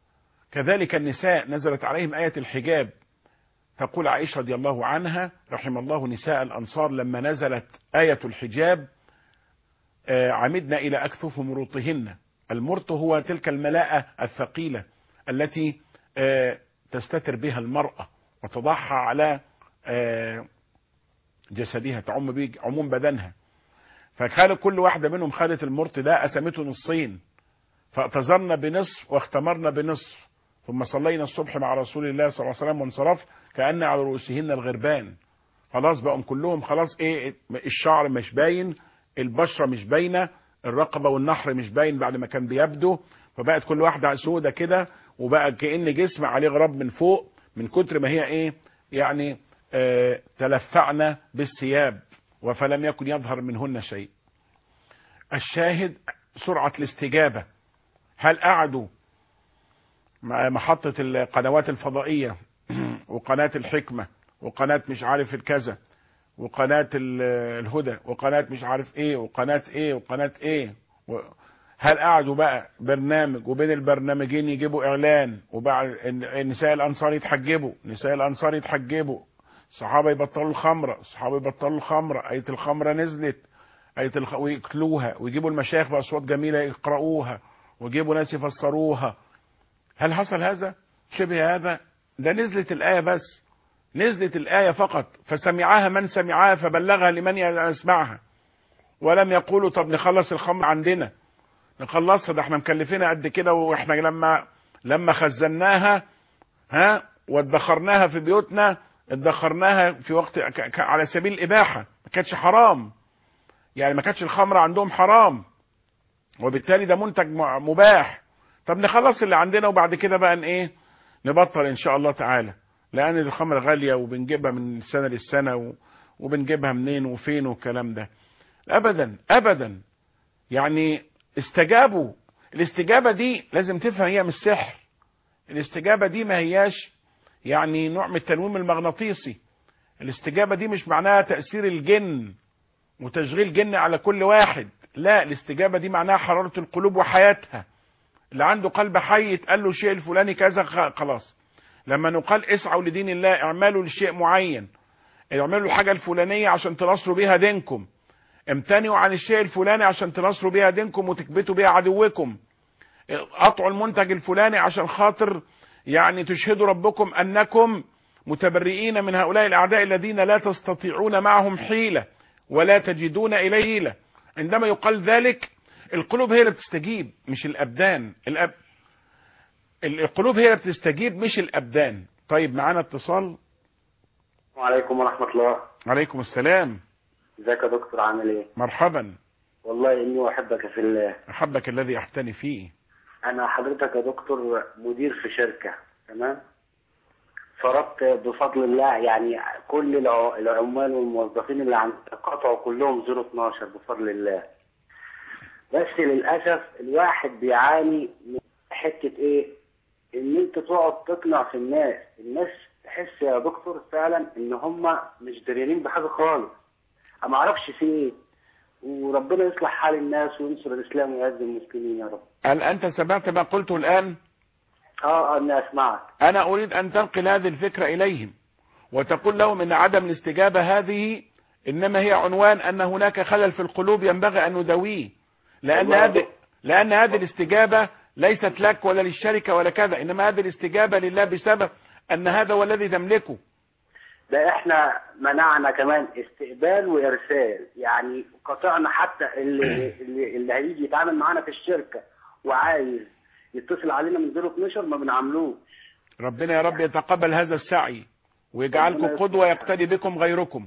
كذلك النساء نزلت عليهم آية الحجاب تقول عائشة رضي الله عنها رحم الله نساء الأنصار لما نزلت آية الحجاب آه، عمدنا إلى أكثف مروطهن المرط هو تلك الملاءة الثقيلة التي آه، تستتر بها المرأة وتضعها على آه، جسدها تعم به عموم بدنها فكان كل واحدة منهم خدت المرط ده قسمته نصين فاعتذرنا بنصف واختمرنا بنصف ثم صلينا الصبح مع رسول الله صلى الله عليه وسلم وانصرف كأن على رؤوسهن الغربان خلاص بقوا كلهم خلاص ايه الشعر مش باين البشرة مش باينة الرقبة والنحر مش باين بعد ما كان بيبدو فبقت كل واحدة سودة كده وبقى كأن جسم عليه غراب من فوق من كتر ما هي ايه يعني آه تلفعنا بالثياب وفلم يكن يظهر منهن شيء الشاهد سرعة الاستجابة هل قعدوا مع محطة القنوات الفضائية وقناة الحكمة وقناة مش عارف الكذا وقناة ال- الهدى وقناة مش عارف ايه وقناة ايه وقناة ايه و... هل قعدوا بقى برنامج وبين البرنامجين يجيبوا اعلان وبعد الن- نساء الانصار يتحجبوا نساء الانصار يتحجبوا الصحابة يبطلوا الخمرة الصحابة يبطلوا الخمرة آية الخمرة نزلت آية الخ... ويقتلوها ويجيبوا المشايخ بأصوات جميلة يقرأوها ويجيبوا ناس يفسروها هل حصل هذا؟ شبه هذا؟ ده نزلت الآية بس نزلت الآية فقط فسمعها من سمعها فبلغها لمن يسمعها ولم يقولوا طب نخلص الخمر عندنا نخلصها ده احنا مكلفينها قد كده واحنا لما لما خزناها ها وادخرناها في بيوتنا ادخرناها في وقت ك- ك- على سبيل الإباحة ما كانتش حرام يعني ما كانتش الخمر عندهم حرام وبالتالي ده منتج م- مباح طب نخلص اللي عندنا وبعد كده بقى ان ايه نبطل ان شاء الله تعالى لان الخمر غاليه وبنجيبها من سنه للسنه و... وبنجيبها منين وفين والكلام ده ابدا ابدا يعني استجابوا الاستجابة دي لازم تفهم هي مش سحر الاستجابة دي ما هياش يعني نوع من التنويم المغناطيسي الاستجابة دي مش معناها تأثير الجن وتشغيل جن على كل واحد لا الاستجابة دي معناها حرارة القلوب وحياتها اللي عنده قلب حي يتقال له الشيء الفلاني كذا خلاص لما نقال اسعوا لدين الله اعملوا لشيء معين اعملوا الحاجة الفلانية عشان تنصروا بيها دينكم امتنعوا عن الشيء الفلاني عشان تنصروا بيها دينكم وتكبتوا بيها عدوكم قطعوا المنتج الفلاني عشان خاطر يعني تشهدوا ربكم انكم متبرئين من هؤلاء الاعداء الذين لا تستطيعون معهم حيله ولا تجدون اليه حيله عندما يقال ذلك القلوب هي اللي بتستجيب مش الابدان الأب... القلوب هي اللي بتستجيب مش الابدان طيب معانا اتصال وعليكم ورحمة الله عليكم السلام ازيك يا دكتور عامل ايه مرحبا والله اني احبك في الله احبك الذي احتني فيه انا حضرتك يا دكتور مدير في شركة تمام فرضت بفضل الله يعني كل الع- العمال والموظفين اللي عند قطعوا كلهم 012 بفضل الله بس للاسف الواحد بيعاني من حته ايه ان انت تقعد تقنع في الناس الناس تحس يا دكتور فعلا ان هم مش داريين بحاجه خالص انا ما اعرفش في ايه وربنا يصلح حال الناس وينصر الاسلام ويعز المسلمين يا رب هل انت سمعت ما قلته الان اه اه اني اسمعك انا اريد ان تنقل هذه الفكره اليهم وتقول لهم ان عدم الاستجابه هذه انما هي عنوان ان هناك خلل في القلوب ينبغي ان نداويه لان والله هذه لان هذه الاستجابه ليست لك ولا للشركه ولا كذا انما هذه الاستجابه لله بسبب ان هذا هو الذي تملكه ده احنا منعنا كمان استقبال وارسال يعني قطعنا حتى اللي اللي, اللي هيجي يتعامل معانا في الشركه وعايز يتصل علينا من 012 ما بنعاملوش ربنا يا رب يتقبل هذا السعي ويجعلكم ربنا قدوه يقتدي بكم غيركم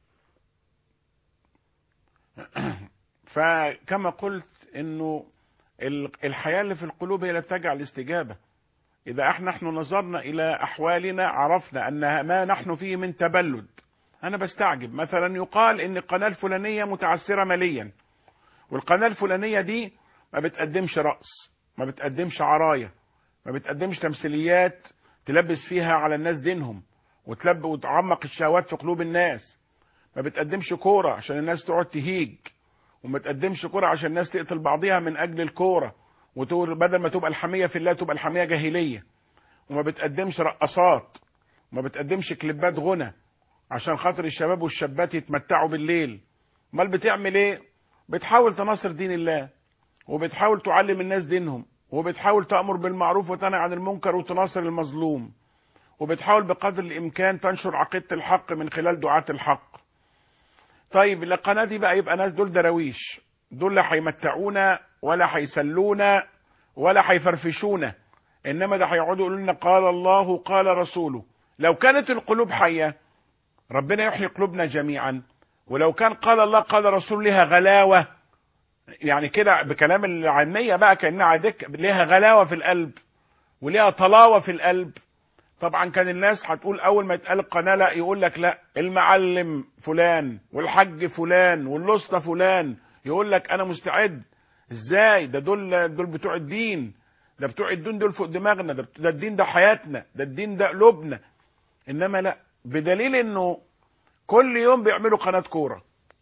فكما قلت انه ال- الحياه اللي في القلوب هي اللي بتجعل الاستجابه اذا احنا نحن نظرنا الى احوالنا عرفنا ان ما نحن فيه من تبلد انا بستعجب مثلا يقال ان القناه الفلانيه متعثره ماليا والقناه الفلانيه دي ما بتقدمش رأس ما بتقدمش عرايا ما بتقدمش تمثيليات تلبس فيها على الناس دينهم وتلب وتعمق الشهوات في قلوب الناس ما بتقدمش كورة عشان الناس تقعد تهيج وما تقدمش كورة عشان الناس تقتل بعضيها من أجل الكورة وتقول بدل ما تبقى الحمية في الله تبقى الحمية جاهلية وما بتقدمش رقصات وما بتقدمش كليبات غنى عشان خاطر الشباب والشابات يتمتعوا بالليل امال بتعمل ايه بتحاول تناصر دين الله وبتحاول تعلم الناس دينهم وبتحاول تأمر بالمعروف وتنهى عن المنكر وتناصر المظلوم وبتحاول بقدر الإمكان تنشر عقيدة الحق من خلال دعاة الحق طيب القناة دي بقى يبقى ناس دول دراويش دول لا هيمتعونا ولا هيسلونا ولا هيفرفشونا انما ده هيقعدوا يقولوا لنا قال الله قال رسوله لو كانت القلوب حيه ربنا يحيي قلوبنا جميعا ولو كان قال الله قال رسول لها غلاوه يعني كده بكلام العاميه بقى كانها عادك ليها غلاوه في القلب وليها طلاوه في القلب طبعا كان الناس هتقول اول ما يتقال القناه لا يقول لك لا المعلم فلان والحج فلان واللسطى فلان يقول لك انا مستعد ازاي ده دول دول بتوع الدين ده بتوع الدين دول فوق دماغنا ده, ده الدين ده حياتنا ده الدين ده قلوبنا انما لا بدليل انه كل يوم بيعملوا قناه كوره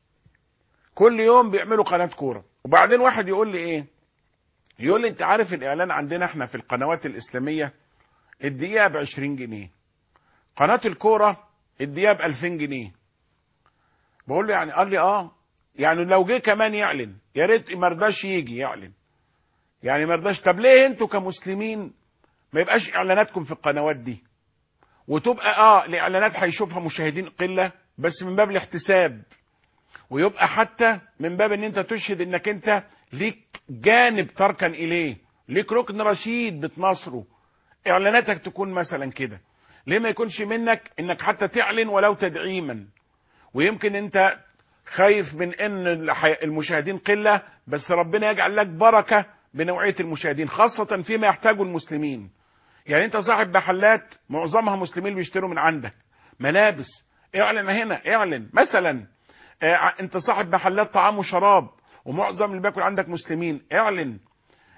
كل يوم بيعملوا قناه كوره وبعدين واحد يقول لي ايه يقول لي انت عارف الاعلان عندنا احنا في القنوات الاسلاميه الدقيقه ب 20 جنيه قناه الكوره الدقيقه ب 2000 جنيه بقول له يعني قال لي اه يعني لو جه كمان يعلن يا ريت ما رضاش يجي يعلن يعني ما رضاش طب ليه انتوا كمسلمين ما يبقاش اعلاناتكم في القنوات دي وتبقى اه الاعلانات هيشوفها مشاهدين قله بس من باب الاحتساب ويبقى حتى من باب ان انت تشهد انك انت ليك جانب تركن اليه ليك ركن رشيد بتناصره اعلاناتك تكون مثلا كده ليه ما يكونش منك انك حتى تعلن ولو تدعيما ويمكن انت خايف من ان الح- المشاهدين قله بس ربنا يجعل لك بركه بنوعيه المشاهدين خاصه فيما يحتاجه المسلمين يعني انت صاحب محلات معظمها مسلمين بيشتروا من عندك ملابس اعلن هنا اعلن مثلا آه، انت صاحب محلات طعام وشراب ومعظم اللي بياكل عندك مسلمين اعلن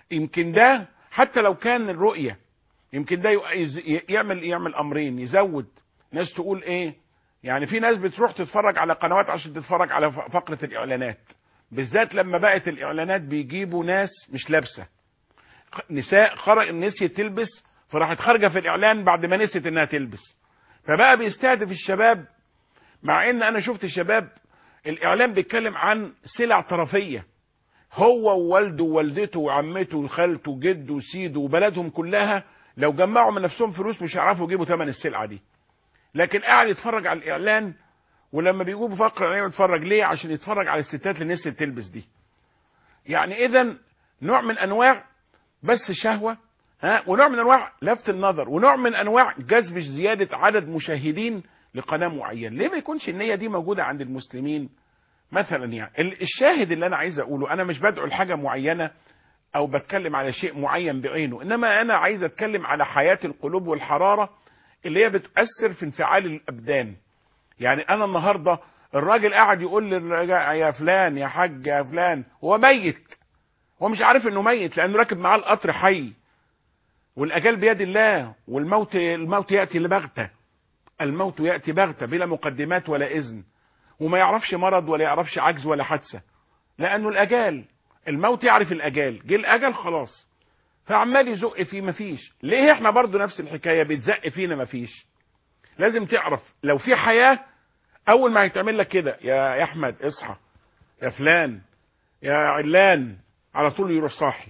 يمكن ده حتى لو كان الرؤيه يمكن ده يز- يعمل يعمل امرين يزود ناس تقول ايه يعني في ناس بتروح تتفرج على قنوات عشان تتفرج على ف- فقره الاعلانات بالذات لما بقت الاعلانات بيجيبوا ناس مش لابسه نساء خرج نسيت تلبس فراحت خارجه في الاعلان بعد ما نسيت انها تلبس فبقى بيستهدف الشباب مع ان انا شفت شباب الاعلان بيتكلم عن سلع طرفيه هو ووالده ووالدته وعمته وخالته وجده وسيده وبلدهم كلها لو جمعوا من نفسهم فلوس مش هيعرفوا يجيبوا ثمن السلعه دي لكن قاعد يتفرج على الاعلان ولما بيجيبوا فقره اعلان يتفرج ليه عشان يتفرج على الستات اللي نسيت تلبس دي يعني اذا نوع من انواع بس شهوه ها ونوع من انواع لفت النظر ونوع من انواع جذب زياده عدد مشاهدين لقناه معينه ليه ما يكونش النيه دي موجوده عند المسلمين مثلا يعني ال- الشاهد اللي انا عايز اقوله انا مش بدعو لحاجه معينه او بتكلم على شيء معين بعينه انما انا عايز اتكلم على حياه القلوب والحراره اللي هي بتاثر في انفعال الابدان يعني انا النهارده الراجل قاعد يقول للراجل يا فلان يا حاج يا فلان هو ميت هو مش عارف انه ميت لانه راكب معاه القطر حي والاجال بيد الله والموت الموت ياتي لبغته الموت ياتي بغته بلا مقدمات ولا اذن وما يعرفش مرض ولا يعرفش عجز ولا حادثه لانه الاجال الموت يعرف الاجال جه الاجل خلاص فعمال يزق فيه مفيش ليه احنا برضو نفس الحكايه بيتزق فينا مفيش لازم تعرف لو في حياه اول ما هيتعمل لك كده يا يا احمد اصحى يا فلان يا علان على طول يروح صاحي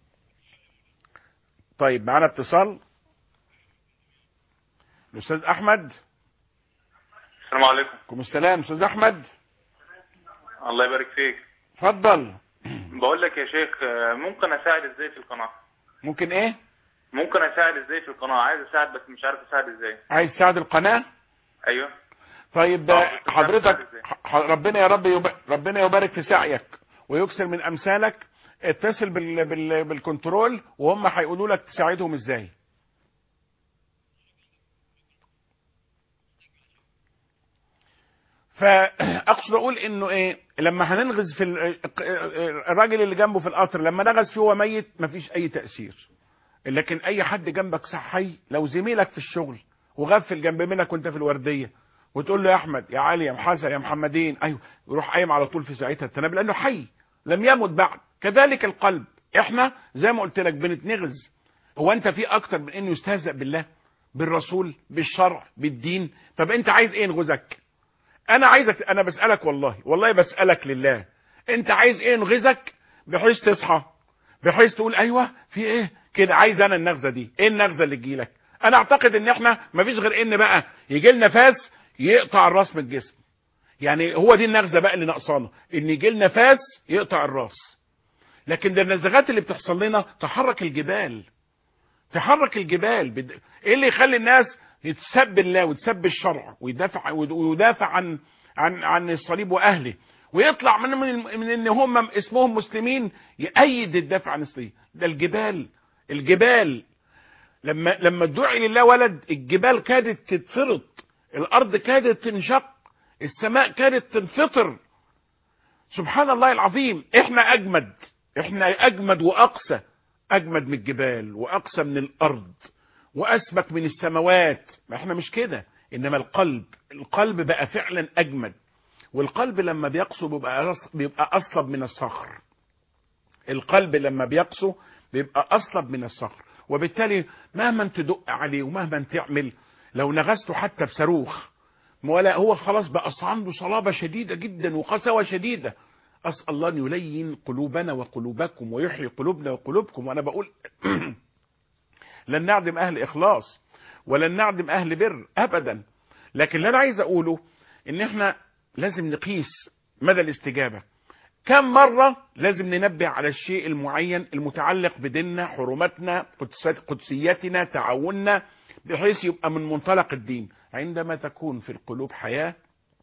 طيب معانا اتصال الاستاذ احمد السلام عليكم عليكم السلام استاذ احمد الله يبارك فيك اتفضل بقول لك يا شيخ آه، ممكن اساعد ازاي في القناه ممكن ايه ممكن اساعد ازاي في القناه عايز اساعد بس مش عارف اساعد ازاي عايز تساعد القناه ايوه طيب آه، ده حضرتك ح- ربنا يا رب يب... ربنا يبارك في سعيك ويكثر من امثالك اتصل بال... بال... بالكنترول وهم هيقولوا لك تساعدهم ازاي فاقصد اقول انه ايه لما هننغز في ال- الراجل اللي جنبه في القطر لما نغز فيه وهو ميت مفيش اي تاثير لكن اي حد جنبك صحي لو زميلك في الشغل وغفل جنب منك وانت في الورديه وتقول له يا احمد يا علي يا حسن يا محمدين ايوه يروح قايم على طول في ساعتها التناب لانه حي لم يمت بعد كذلك القلب احنا زي ما قلت لك بنتنغز هو انت في اكتر من انه يستهزأ بالله بالرسول بالشرع بالدين طب انت عايز ايه ينغزك انا عايزك انا بسالك والله والله بسالك لله انت عايز ايه ينغزك بحيث تصحى بحيث تقول ايوه في ايه كده عايز انا النغزه دي ايه النغزه اللي تجيلك انا اعتقد ان احنا مفيش غير ان بقى يجي لنا فاس يقطع الراس من الجسم يعني هو دي النغزه بقى اللي ناقصانا ان يجي لنا فاس يقطع الراس لكن ده النزغات اللي بتحصل لنا تحرك الجبال تحرك الجبال بد... ايه اللي يخلي الناس يتسب الله وتسب الشرع ويدافع ويدافع عن عن عن الصليب واهله ويطلع من من, من ان هم اسمهم مسلمين يأيد الدفع عن الصليب ده الجبال الجبال لما لما ادعي لله ولد الجبال كادت تتفرط الارض كادت تنشق السماء كادت تنفطر سبحان الله العظيم احنا اجمد احنا اجمد واقسى اجمد من الجبال واقسى من الارض واسمك من السماوات ما احنا مش كده انما القلب القلب بقى فعلا اجمد والقلب لما بيقسو بيبقى بيبقى اصلب من الصخر القلب لما بيقسو بيبقى اصلب من الصخر وبالتالي مهما تدق عليه ومهما تعمل لو نغزته حتى بصاروخ ولا هو خلاص بقى عنده صلابه شديده جدا وقسوه شديده اسال الله ان يلين قلوبنا وقلوبكم ويحيي قلوبنا وقلوبكم وانا بقول لن نعدم اهل اخلاص ولن نعدم اهل بر ابدا لكن اللي انا عايز اقوله ان احنا لازم نقيس مدى الاستجابه كم مرة لازم ننبه على الشيء المعين المتعلق بديننا حرماتنا قدسيتنا تعاوننا بحيث يبقى من منطلق الدين عندما تكون في القلوب حياة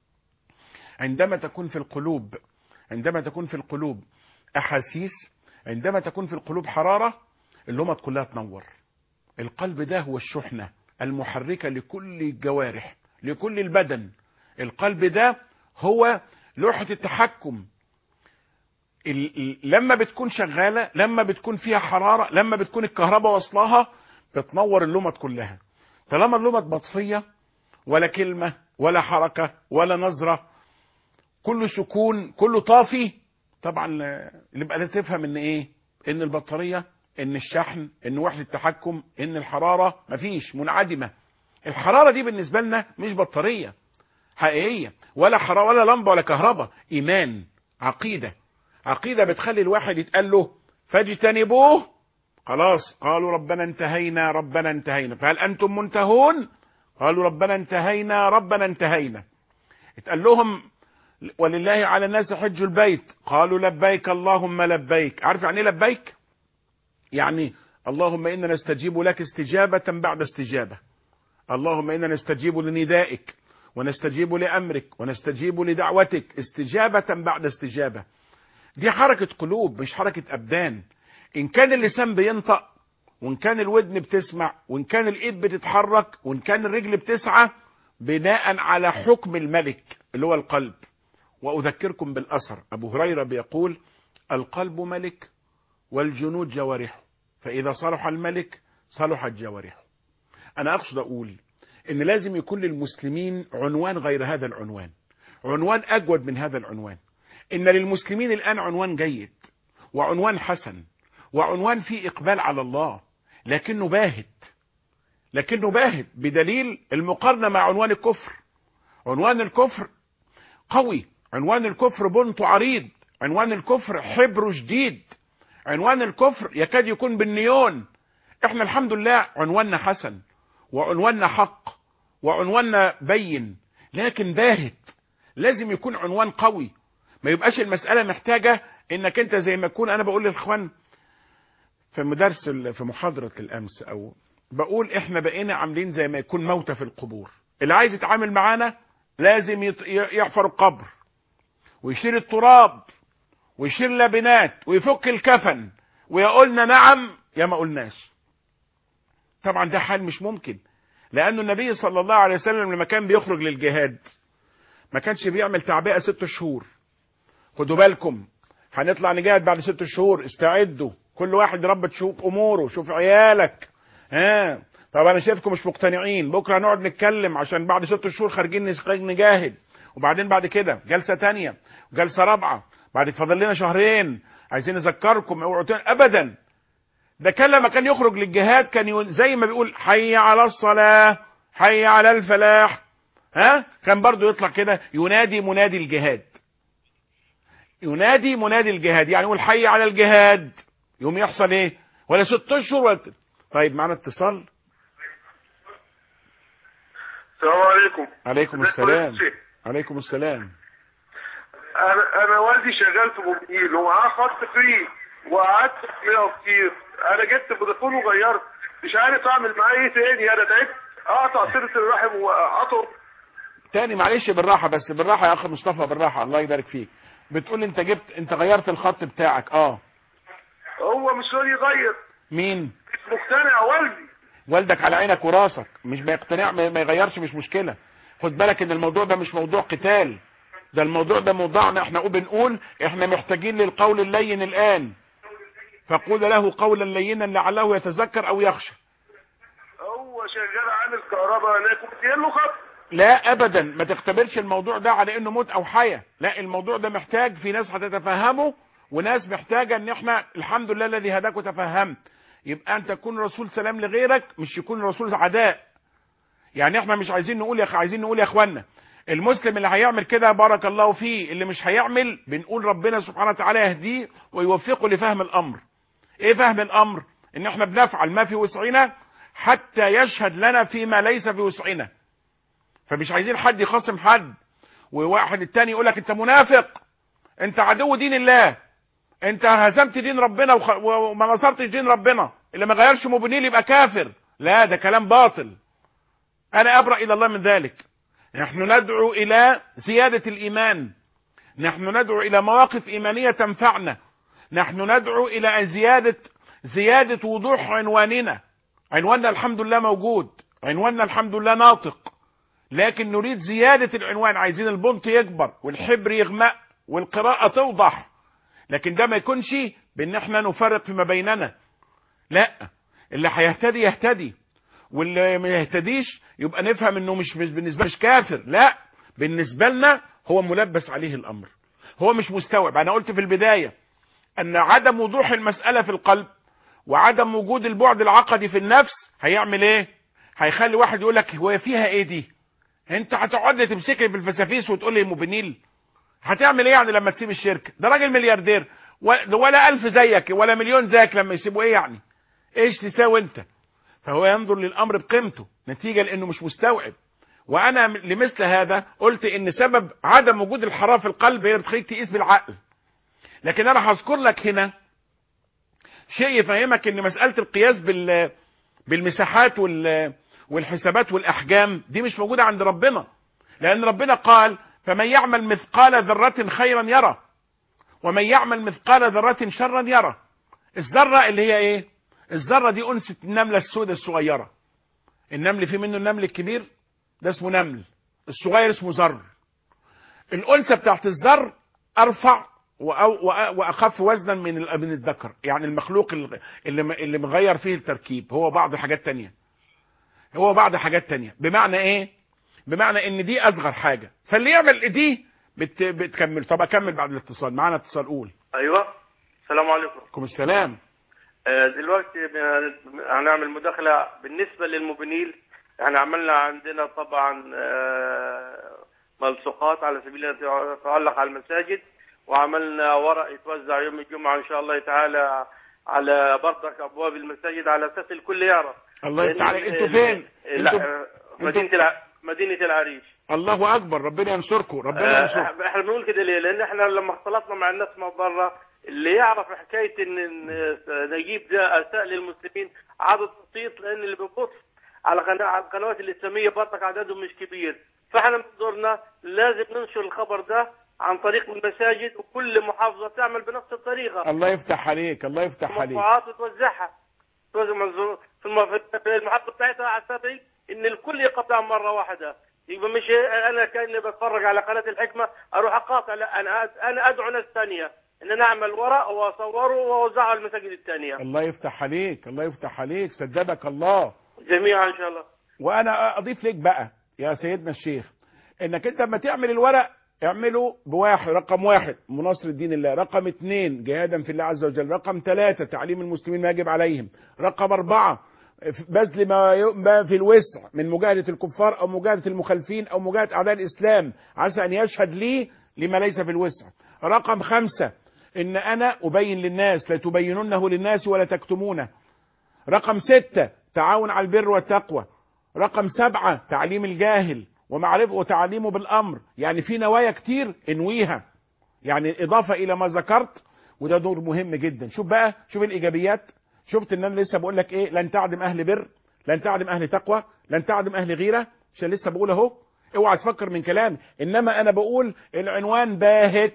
عندما تكون في القلوب عندما تكون في القلوب أحاسيس عندما تكون في القلوب حرارة اللمط كلها تنور القلب ده هو الشحنة المحركة لكل الجوارح لكل البدن القلب ده هو لوحة التحكم ال- ال- لما بتكون شغاله لما بتكون فيها حراره لما بتكون الكهرباء واصلاها بتنور اللمط كلها طالما اللمط مطفيه ولا كلمه ولا حركه ولا نظره كله سكون كله طافي طبعا آه، يبقى لا تفهم ان ايه ان البطاريه ان الشحن ان وحده التحكم ان الحراره مفيش منعدمه الحراره دي بالنسبه لنا مش بطاريه حقيقيه ولا حراره ولا لمبه ولا كهرباء ايمان عقيده عقيده بتخلي الواحد يتقال له فاجتنبوه خلاص قالوا ربنا انتهينا ربنا انتهينا فهل انتم منتهون قالوا ربنا انتهينا ربنا انتهينا اتقال لهم ولله على الناس حج البيت قالوا لبيك اللهم لبيك عارف يعني ايه لبيك يعني اللهم انا نستجيب لك استجابه بعد استجابه اللهم انا نستجيب لندائك ونستجيب لامرك ونستجيب لدعوتك استجابه بعد استجابه دي حركه قلوب مش حركه ابدان ان كان اللسان بينطق وان كان الودن بتسمع وان كان الايد بتتحرك وان كان الرجل بتسعى بناء على حكم الملك اللي هو القلب واذكركم بالاثر ابو هريره بيقول القلب ملك والجنود جوارحه فاذا صلح الملك صلحت جوارحه انا اقصد اقول ان لازم يكون للمسلمين عنوان غير هذا العنوان عنوان اجود من هذا العنوان ان للمسلمين الان عنوان جيد وعنوان حسن وعنوان فيه اقبال على الله لكنه باهت لكنه باهت بدليل المقارنه مع عنوان الكفر عنوان الكفر قوي عنوان الكفر بنت عريض عنوان الكفر حبر شديد عنوان الكفر يكاد يكون بالنيون احنا الحمد لله عنواننا حسن وعنواننا حق وعنواننا بين لكن باهت لازم يكون عنوان قوي ما يبقاش المسألة محتاجة انك انت زي ما يكون انا بقول للاخوان في مدرس في محاضرة الامس او بقول احنا بقينا عاملين زي ما يكون موتى في القبور اللي عايز يتعامل معانا لازم يط- يحفر القبر ويشيل التراب ويشيل لبنات ويفك الكفن ويا قلنا نعم يا ما قلناش طبعا ده حال مش ممكن لأن النبي صلى الله عليه وسلم لما كان بيخرج للجهاد ما كانش بيعمل تعبئة ست شهور خدوا بالكم هنطلع نجاهد بعد ست شهور استعدوا كل واحد رب تشوف اموره شوف عيالك ها طب انا شايفكم مش مقتنعين بكره هنقعد نتكلم عشان بعد ست شهور خارجين نس- نجاهد وبعدين بعد كده جلسه تانية وجلسه رابعه بعد فاضل لنا شهرين عايزين نذكركم اوعوا تن- ابدا ده كان لما كان يخرج للجهاد كان يقول زي ما بيقول حي على الصلاه حي على الفلاح ها كان برضو يطلع كده ينادي منادي الجهاد ينادي منادي الجهاد يعني يقول حي على الجهاد يوم يحصل ايه ولا ست اشهر ولا طيب معنا اتصال السلام عليكم عليكم ازيك يا السلام شيخ؟ عليكم السلام انا انا والدي شغال في موبيل ومعاه خط فري وقعدت فيها كتير انا جبت فودافون وغيرت مش عارف اعمل معاه ايه تاني انا تعبت اقطع صله الرحم واقطع تاني معلش بالراحه بس بالراحه يا اخ مصطفى بالراحه الله يبارك فيك بتقول انت جبت انت غيرت الخط بتاعك اه هو مش راضي يغير مين مش مقتنع والدي والدك على عينك وراسك مش بيقتنع ما ما يغيرش مش مشكله خد بالك ان الموضوع ده مش موضوع قتال ده الموضوع ده موضوعنا احنا بنقول احنا محتاجين للقول اللين الان فقول له قولا لينا لعله يتذكر او يخشى هو شغال عامل كهرباء انا كنت له خط لا ابدا ما تختبرش الموضوع ده على انه موت او حياه لا الموضوع ده محتاج في ناس هتتفهمه وناس محتاجه ان احنا الحمد لله الذي هداك وتفهمت يبقى انت تكون رسول سلام لغيرك مش يكون رسول عداء يعني احنا مش عايزين نقول يا أخ- عايزين نقول يا اخوانا المسلم اللي هيعمل كده بارك الله فيه اللي مش هيعمل بنقول ربنا سبحانه وتعالى يهديه ويوفقه لفهم الامر ايه فهم الامر ان احنا بنفعل ما في وسعنا حتى يشهد لنا فيما ليس في وسعنا فمش عايزين حد يخاصم حد وواحد التاني يقول لك انت منافق انت عدو دين الله انت هزمت دين ربنا وخ... وما نصرتش دين ربنا اللي ما غيرش مبنيه يبقى كافر لا ده كلام باطل انا ابرأ الى الله من ذلك نحن ندعو الى زيادة الايمان نحن ندعو الى مواقف ايمانية تنفعنا نحن ندعو الى زيادة زيادة وضوح عنواننا عنواننا الحمد لله موجود عنواننا الحمد لله ناطق لكن نريد زيادة العنوان عايزين البنط يكبر والحبر يغمق والقراءة توضح لكن ده ما يكونش بان احنا نفرق فيما بيننا لا اللي هيهتدي يهتدي واللي ما يهتديش يبقى نفهم انه مش مش بالنسبه مش كافر لا بالنسبه لنا هو ملبس عليه الامر هو مش مستوعب انا قلت في البدايه ان عدم وضوح المساله في القلب وعدم وجود البعد العقدي في النفس هيعمل ايه هيخلي واحد يقول لك هو فيها ايه دي انت هتقعد لي تمسكني في الفسافيس وتقول لي موبينيل هتعمل ايه يعني لما تسيب الشركه ده راجل ملياردير ولا ولا ألف زيك ولا مليون زيك لما يسيبوا ايه يعني ايش تساوي انت فهو ينظر للامر بقيمته نتيجه لانه مش مستوعب وانا لمثل هذا قلت ان سبب عدم وجود الحراره في القلب هي بتخليك تقيس بالعقل لكن انا هذكر لك هنا شيء يفهمك ان مساله القياس بال بالمساحات وال والحسابات والاحجام دي مش موجوده عند ربنا لان ربنا قال فمن يعمل مثقال ذره خيرا يرى ومن يعمل مثقال ذره شرا يرى الذره اللي هي ايه الذره دي انثى النمله السوداء الصغيره النمل في منه النمل الكبير ده اسمه نمل الصغير اسمه ذر الانثى بتاعت الذر ارفع واخف وزنا من من الذكر يعني المخلوق اللي اللي مغير فيه التركيب هو بعض حاجات تانية هو بعض حاجات تانية بمعنى ايه بمعنى ان دي اصغر حاجه فاللي يعمل دي بت... بتكمل طب اكمل بعد الاتصال معانا اتصال قول ايوه السلام عليكم عليكم السلام آه، دلوقتي ب- هنعمل مداخله بالنسبه للموبينيل احنا عملنا عندنا طبعا آه، ملصقات على سبيل أن تتعلق على المساجد وعملنا ورق يتوزع يوم الجمعه ان شاء الله تعالى على برضك ابواب المساجد على اساس الكل يعرف الله يفتح عليك لأن- انتوا فين لا انتوا آه، مدينه الع... مدينه العريش الله اكبر ربنا ينصركم ربنا آه، ينصركم احنا بنقول كده ليه؟ لان احنا لما اختلطنا مع الناس من بره اللي يعرف حكايه ان إن نجيب ده اساء للمسلمين عدد بسيط لان اللي بيبص على قنا- على القنوات الاسلاميه برضك عددهم مش كبير فاحنا من دورنا لازم ننشر الخبر ده عن طريق المساجد وكل محافظه تعمل بنفس الطريقه الله يفتح عليك الله يفتح عليك مرفوعات وتوزعها توزع منظور- في الم- في المحطه بتاعتها على اساس ان الكل يقطع مره واحده يبقى مش انا كاني بتفرج على قناه الحكمه اروح اقاطع لا انا انا ادعو ناس ثانيه ان انا اعمل ورق واصوره واوزعه على المساجد الثانيه الله يفتح عليك الله يفتح عليك سددك الله جميعا ان شاء الله وانا اضيف لك بقى يا سيدنا الشيخ انك انت لما تعمل الورق اعمله بواحد رقم واحد مناصر الدين الله رقم اثنين جهادا في الله عز وجل رقم ثلاثة تعليم المسلمين ما يجب عليهم رقم أربعة بذل ما ي- ما في الوسع من مجاهدة الكفار أو مجاهدة المخالفين أو مجاهدة أعداء الإسلام عسى أن يشهد لي لما ليس في الوسع رقم خمسة إن أنا أبين للناس لا تبيننه للناس ولا تكتمونه رقم ستة تعاون على البر والتقوى رقم سبعة تعليم الجاهل ومعرفة وتعليمه بالأمر يعني في نوايا كتير انويها يعني إضافة إلى ما ذكرت وده دور مهم جدا شوف بقى شوف الإيجابيات شفت إن أنا لسه بقول لك إيه لن تعدم أهل بر لن تعدم أهل تقوى لن تعدم أهل غيرة عشان لسه بقول أهو اوعى تفكر من كلامي إنما أنا بقول العنوان باهت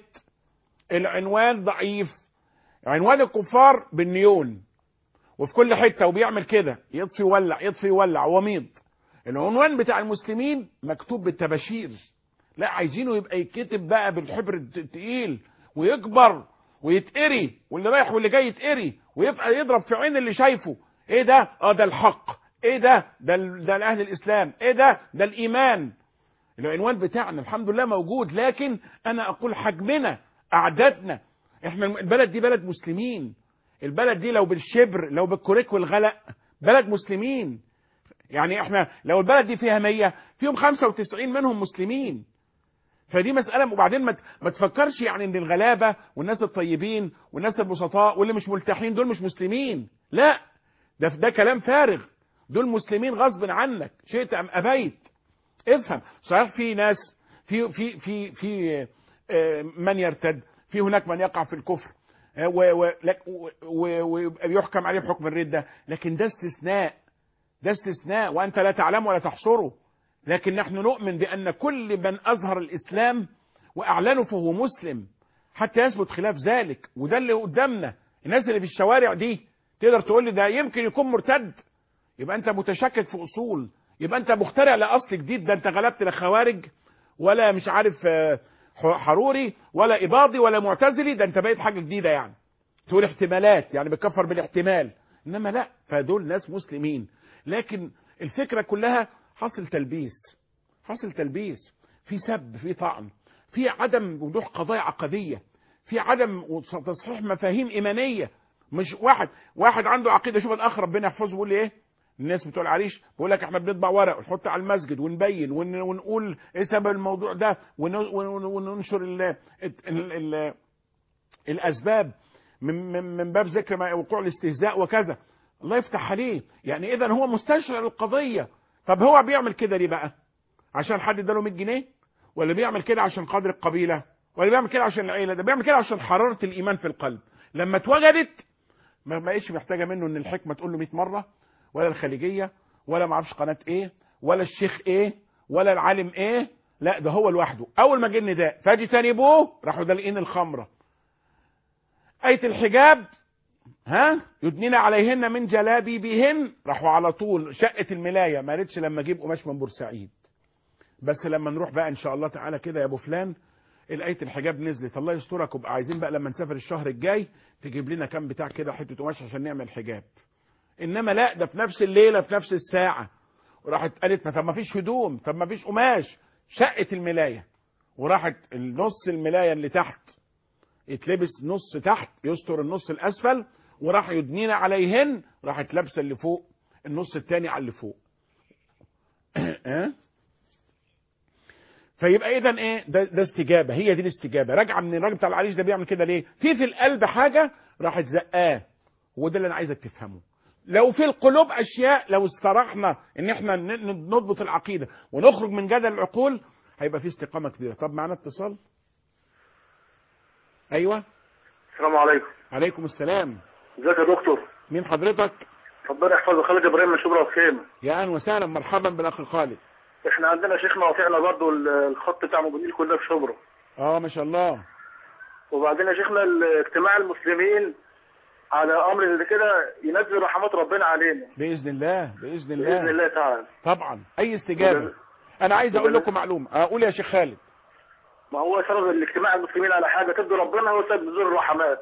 العنوان ضعيف عنوان الكفار بالنيون وفي كل حته وبيعمل كده يطفي يولع يطفي يولع وميض العنوان بتاع المسلمين مكتوب بالتباشير لا عايزينه يبقى يتكتب بقى بالحبر التقيل ويكبر ويتقري واللي رايح واللي جاي يتقري ويبقى يضرب في عين اللي شايفه ايه ده اه ده الحق ايه ده ده ال- ده اهل الاسلام ايه ده ده الايمان العنوان بتاعنا الحمد لله موجود لكن انا اقول حجمنا اعدادنا احنا البلد دي بلد مسلمين البلد دي لو بالشبر لو بالكوريك والغلق بلد مسلمين يعني احنا لو البلد دي فيها 100 فيهم 95 منهم مسلمين فدي مسألة وبعدين ما ت- ما تفكرش يعني ان الغلابة والناس الطيبين والناس البسطاء واللي مش ملتحين دول مش مسلمين لا ده ده كلام فارغ دول مسلمين غصب عنك شئت ام ابيت افهم صحيح في ناس في في في في آه، من يرتد في هناك من يقع في الكفر آه، و- و- لك- و- و- ويحكم عليه بحكم الردة لكن ده استثناء ده استثناء وأنت لا تعلم ولا تحصره لكن نحن نؤمن بأن كل من أظهر الإسلام وأعلنه فهو مسلم حتى يثبت خلاف ذلك وده اللي قدامنا الناس اللي في الشوارع دي تقدر تقول لي ده يمكن يكون مرتد يبقى انت متشكك في اصول يبقى انت مخترع لاصل جديد ده انت غلبت لا خوارج ولا مش عارف آه، ح- حروري ولا اباضي ولا معتزلي ده انت بقيت حاجه جديده يعني تقول احتمالات يعني بتكفر بالاحتمال انما لا فدول ناس مسلمين لكن الفكره كلها حصل تلبيس حصل تلبيس في سب في طعن في عدم وضوح قضايا عقديه في عدم تصحيح مفاهيم ايمانيه مش واحد واحد عنده عقيده شوف الاخ ربنا يحفظه بيقول لي ايه الناس بتوع العريش بيقول لك احنا بنطبع ورق ونحط على المسجد ونبين ون- ونقول ايه سبب الموضوع ده ون- ون- وننشر ال ال ال الاسباب من من من باب ذكر ما وقوع الاستهزاء وكذا الله يفتح عليه يعني اذا هو مستشعر القضيه طب هو بيعمل كده ليه بقى عشان حد اداله 100 جنيه ولا بيعمل كده عشان قدر القبيله ولا بيعمل كده عشان العيله ده بيعمل كده عشان حراره الايمان في القلب لما اتوجدت ما بقتش محتاجه منه ان الحكمه تقول له 100 مره ولا الخليجيه ولا ما اعرفش قناه ايه ولا الشيخ ايه ولا العالم ايه لا ده هو لوحده اول ما جه النداء فاجتنبوه راحوا دالقين الخمره آية الحجاب ها يدنين عليهن من جلابيبهن راحوا على طول شقة الملاية ما ريتش لما اجيب قماش من بورسعيد بس لما نروح بقى ان شاء الله تعالى كده يا ابو فلان الآية الحجاب نزلت الله يسترك وبقى عايزين بقى لما نسافر الشهر الجاي تجيب لنا كام بتاع كده حتة قماش عشان نعمل حجاب انما لا ده في نفس الليلة في نفس الساعة وراحت قالت ما طب ما فيش هدوم طب ما فيش قماش شقة الملاية وراحت النص الملاية اللي تحت يتلبس نص تحت يستر النص الاسفل وراح يدنين عليهن راحت لابسه اللي فوق النص التاني على اللي فوق ها؟ فيبقى اذا ايه ده, ده استجابه هي دي الاستجابه راجعه من الراجل بتاع العريش ده بيعمل كده ليه في في القلب حاجه راحت زقاه وده اللي انا عايزك تفهمه لو في القلوب اشياء لو استرحنا ان احنا ن- نضبط العقيده ونخرج من جدل العقول هيبقى في استقامه كبيره طب معانا اتصال ايوه السلام عليكم عليكم السلام ازيك يا دكتور مين حضرتك ربنا يحفظك خالد ابراهيم من شبرا وخيمه يا اهلا وسهلا مرحبا بالاخ خالد احنا عندنا شيخنا قاطعنا برضو ال- الخط بتاع موبيل كلها في شبرا اه ما شاء الله وبعدين يا شيخنا اجتماع المسلمين على امر زي كده ينزل رحمات ربنا علينا باذن الله باذن الله, باذن الله تعالى طبعا اي استجابه انا عايز اقول لكم معلومه اقول يا شيخ خالد ما هو سبب الاجتماع المسلمين على حاجه ترضي ربنا هو سبب نزول الرحمات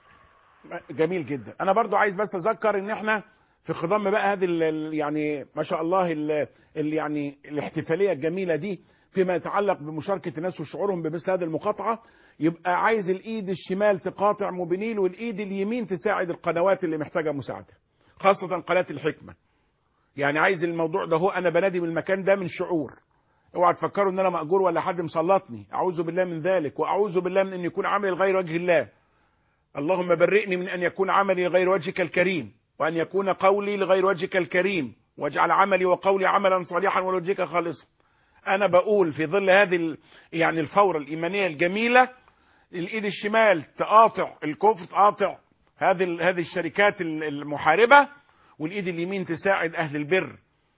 جميل جدا انا برضو عايز بس اذكر ان احنا في خضم بقى هذه ال- ال- يعني ما شاء الله ال- ال- يعني الاحتفاليه الجميله دي فيما يتعلق بمشاركه الناس وشعورهم بمثل هذه المقاطعه يبقى عايز الايد الشمال تقاطع موبينيل والايد اليمين تساعد القنوات اللي محتاجه مساعده خاصه قناه الحكمه يعني عايز الموضوع ده هو انا بنادي من المكان ده من شعور اوعى تفكروا ان انا ماجور ولا حد مسلطني اعوذ بالله من ذلك واعوذ بالله من ان يكون عملي لغير وجه الله اللهم برئني من ان يكون عملي لغير وجهك الكريم وان يكون قولي لغير وجهك الكريم واجعل عملي وقولي عملا صالحا ولوجهك خالصا انا بقول في ظل هذه ال- يعني الفوره الايمانيه الجميله الايد الشمال تقاطع الكفر تقاطع هذه ال- هذه الشركات ال- المحاربه والايد اليمين تساعد اهل البر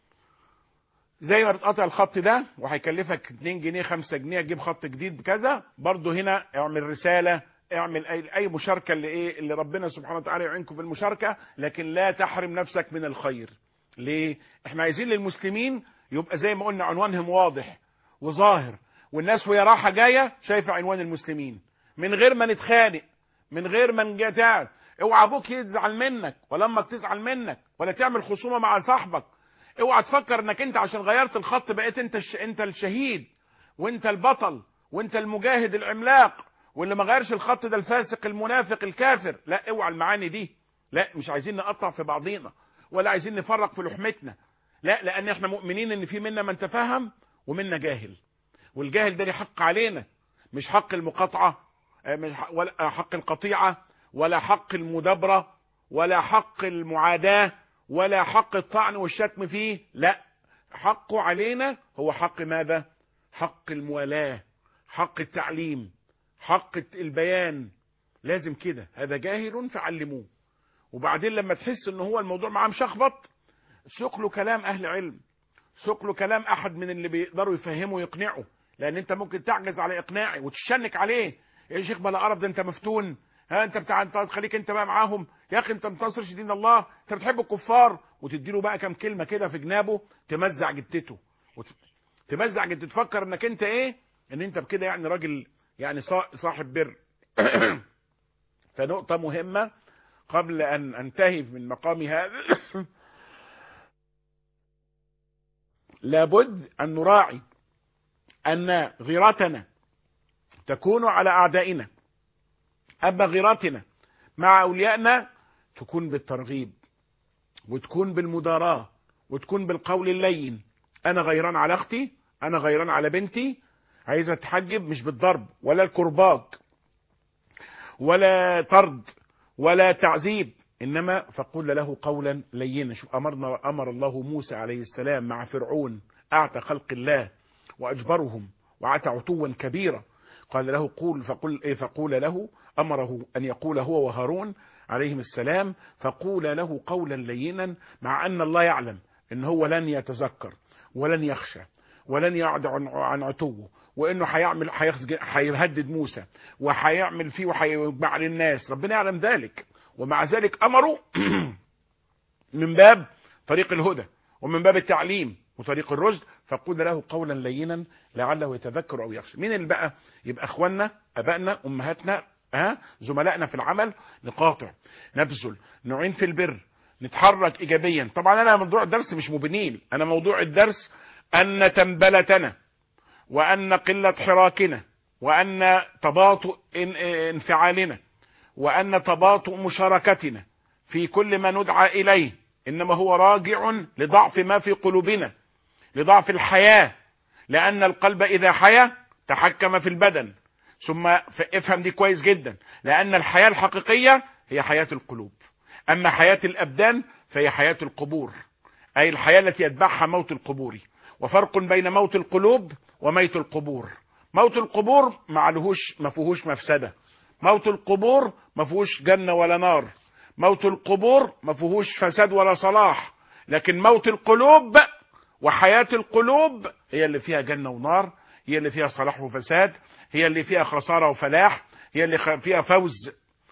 زي ما بتقاطع الخط ده وهيكلفك 2 جنيه 5 جنيه تجيب خط جديد بكذا برضه هنا اعمل رساله اعمل اي اي مشاركه اللي ايه اللي ربنا سبحانه وتعالى يعينكم في المشاركه لكن لا تحرم نفسك من الخير ليه احنا عايزين للمسلمين يبقى زي ما قلنا عنوانهم واضح وظاهر والناس وهي رايحه جايه شايفه عنوان المسلمين من غير ما نتخانق من غير ما نجتعد اوعى ابوك يزعل منك ولا امك تزعل منك ولا تعمل خصومه مع صاحبك اوعى تفكر انك انت عشان غيرت الخط بقيت انت الش... انت الشهيد وانت البطل وانت المجاهد العملاق واللي ما غيرش الخط ده الفاسق المنافق الكافر لا اوعى المعاني دي لا مش عايزين نقطع في بعضينا ولا عايزين نفرق في لحمتنا لا لان احنا مؤمنين ان في منا من تفهم ومنا جاهل والجاهل ده ليه حق علينا مش حق المقاطعه آه، مش حق- ولا حق القطيعه ولا حق المدابره ولا حق المعاداه ولا حق الطعن والشتم فيه لا حقه علينا هو حق ماذا حق الموالاه حق التعليم حق البيان لازم كده هذا جاهل فعلموه وبعدين لما تحس ان هو الموضوع معاه مشخبط سوق له كلام اهل علم سوق له كلام احد من اللي بيقدروا يفهموا ويقنعوا لان انت ممكن تعجز على اقناعي وتشنك عليه يا شيخ بلا قرف ده انت مفتون ها انت بتاع انت خليك انت بقى معاهم يا اخي انت ما بتنصرش دين الله انت بتحب الكفار وتديله بقى كام كلمه كده في جنابه تمزع جدته وت... تمزع جدته تفكر انك انت ايه ان انت بكده يعني راجل يعني صا- صاحب بر فنقطة مهمة قبل أن أنتهي من مقام هذا لابد أن نراعي أن غيرتنا تكون على أعدائنا أما غيرتنا مع أوليائنا تكون بالترغيب وتكون بالمداراة وتكون بالقول اللين أنا غيران على أختي أنا غيران على بنتي عايزة تحجب مش بالضرب ولا الكرباج ولا طرد ولا تعذيب انما فقل له قولا لينا شوف امرنا امر الله موسى عليه السلام مع فرعون اعتى خلق الله واجبرهم وعتى عتوا كبيرا قال له قول فقل إيه فقول له امره ان يقول هو وهارون عليهم السلام فقول له قولا لينا مع ان الله يعلم ان هو لن يتذكر ولن يخشى ولن يعد عن, عن عتوه وانه هيعمل هيخز- هيهدد موسى وهيعمل فيه وهيجمع للناس ربنا يعلم ذلك ومع ذلك امره من باب طريق الهدى ومن باب التعليم وطريق الرشد فقول له قولا لينا لعله يتذكر او يخشى مين اللي بقى يبقى اخواننا ابائنا امهاتنا ها زملائنا في العمل نقاطع نبذل نعين في البر نتحرك ايجابيا طبعا انا موضوع الدرس مش مبنين انا موضوع الدرس ان تنبلتنا وان قله حراكنا وان تباطؤ ان- انفعالنا وان تباطؤ مشاركتنا في كل ما ندعى اليه انما هو راجع لضعف ما في قلوبنا لضعف الحياه لان القلب اذا حيا تحكم في البدن ثم ف- افهم دي كويس جدا لان الحياه الحقيقيه هي حياه القلوب اما حياه الابدان فهي حياه القبور اي الحياه التي يتبعها موت القبور وفرق بين موت القلوب وميت القبور موت القبور معلهوش ما فيهوش مفسده موت القبور ما فيهوش جنه ولا نار موت القبور ما فيهوش فساد ولا صلاح لكن موت القلوب وحياه القلوب هي اللي فيها جنه ونار هي اللي فيها صلاح وفساد هي اللي فيها خساره وفلاح هي اللي خ- فيها فوز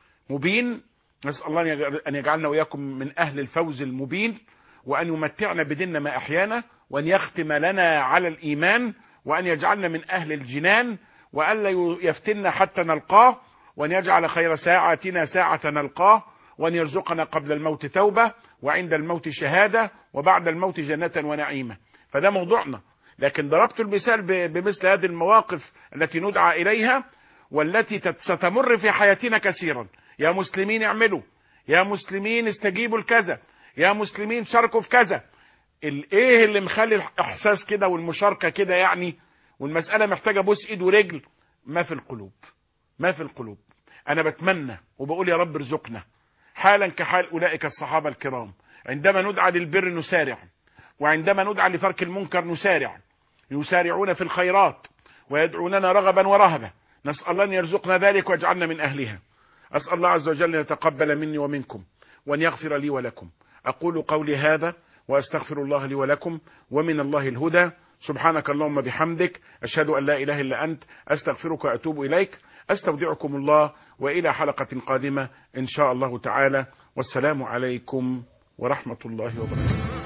مبين نسأل الله أن يجعل- أن يجعلنا وإياكم من أهل الفوز المبين وأن يمتعنا بديننا ما أحيانا وأن يختم لنا على الإيمان وأن يجعلنا من أهل الجنان وأن لا يفتنا حتى نلقاه وأن يجعل خير ساعاتنا ساعة نلقاه وأن يرزقنا قبل الموت توبة وعند الموت شهادة وبعد الموت جنة ونعيمة فده موضوعنا لكن ضربت المثال ب- بمثل هذه المواقف التي ندعى إليها والتي تت- ستمر في حياتنا كثيرا يا مسلمين اعملوا يا مسلمين استجيبوا لكذا يا مسلمين شاركوا في كذا الايه اللي مخلي الاحساس كده والمشاركه كده يعني والمساله محتاجه بوس ايد ورجل ما في القلوب ما في القلوب انا بتمنى وبقول يا رب ارزقنا حالا كحال اولئك الصحابه الكرام عندما ندعى للبر نسارع وعندما ندعى لترك المنكر نسارع يسارعون في الخيرات ويدعوننا رغبا ورهبا نسال الله ان يرزقنا ذلك ويجعلنا من اهلها أسأل الله عز وجل أن يتقبل مني ومنكم وأن يغفر لي ولكم أقول قولي هذا وأستغفر الله لي ولكم ومن الله الهدى سبحانك اللهم بحمدك أشهد أن لا إله إلا أنت أستغفرك وأتوب إليك أستودعكم الله وإلى حلقة قادمة إن شاء الله تعالى والسلام عليكم ورحمة الله وبركاته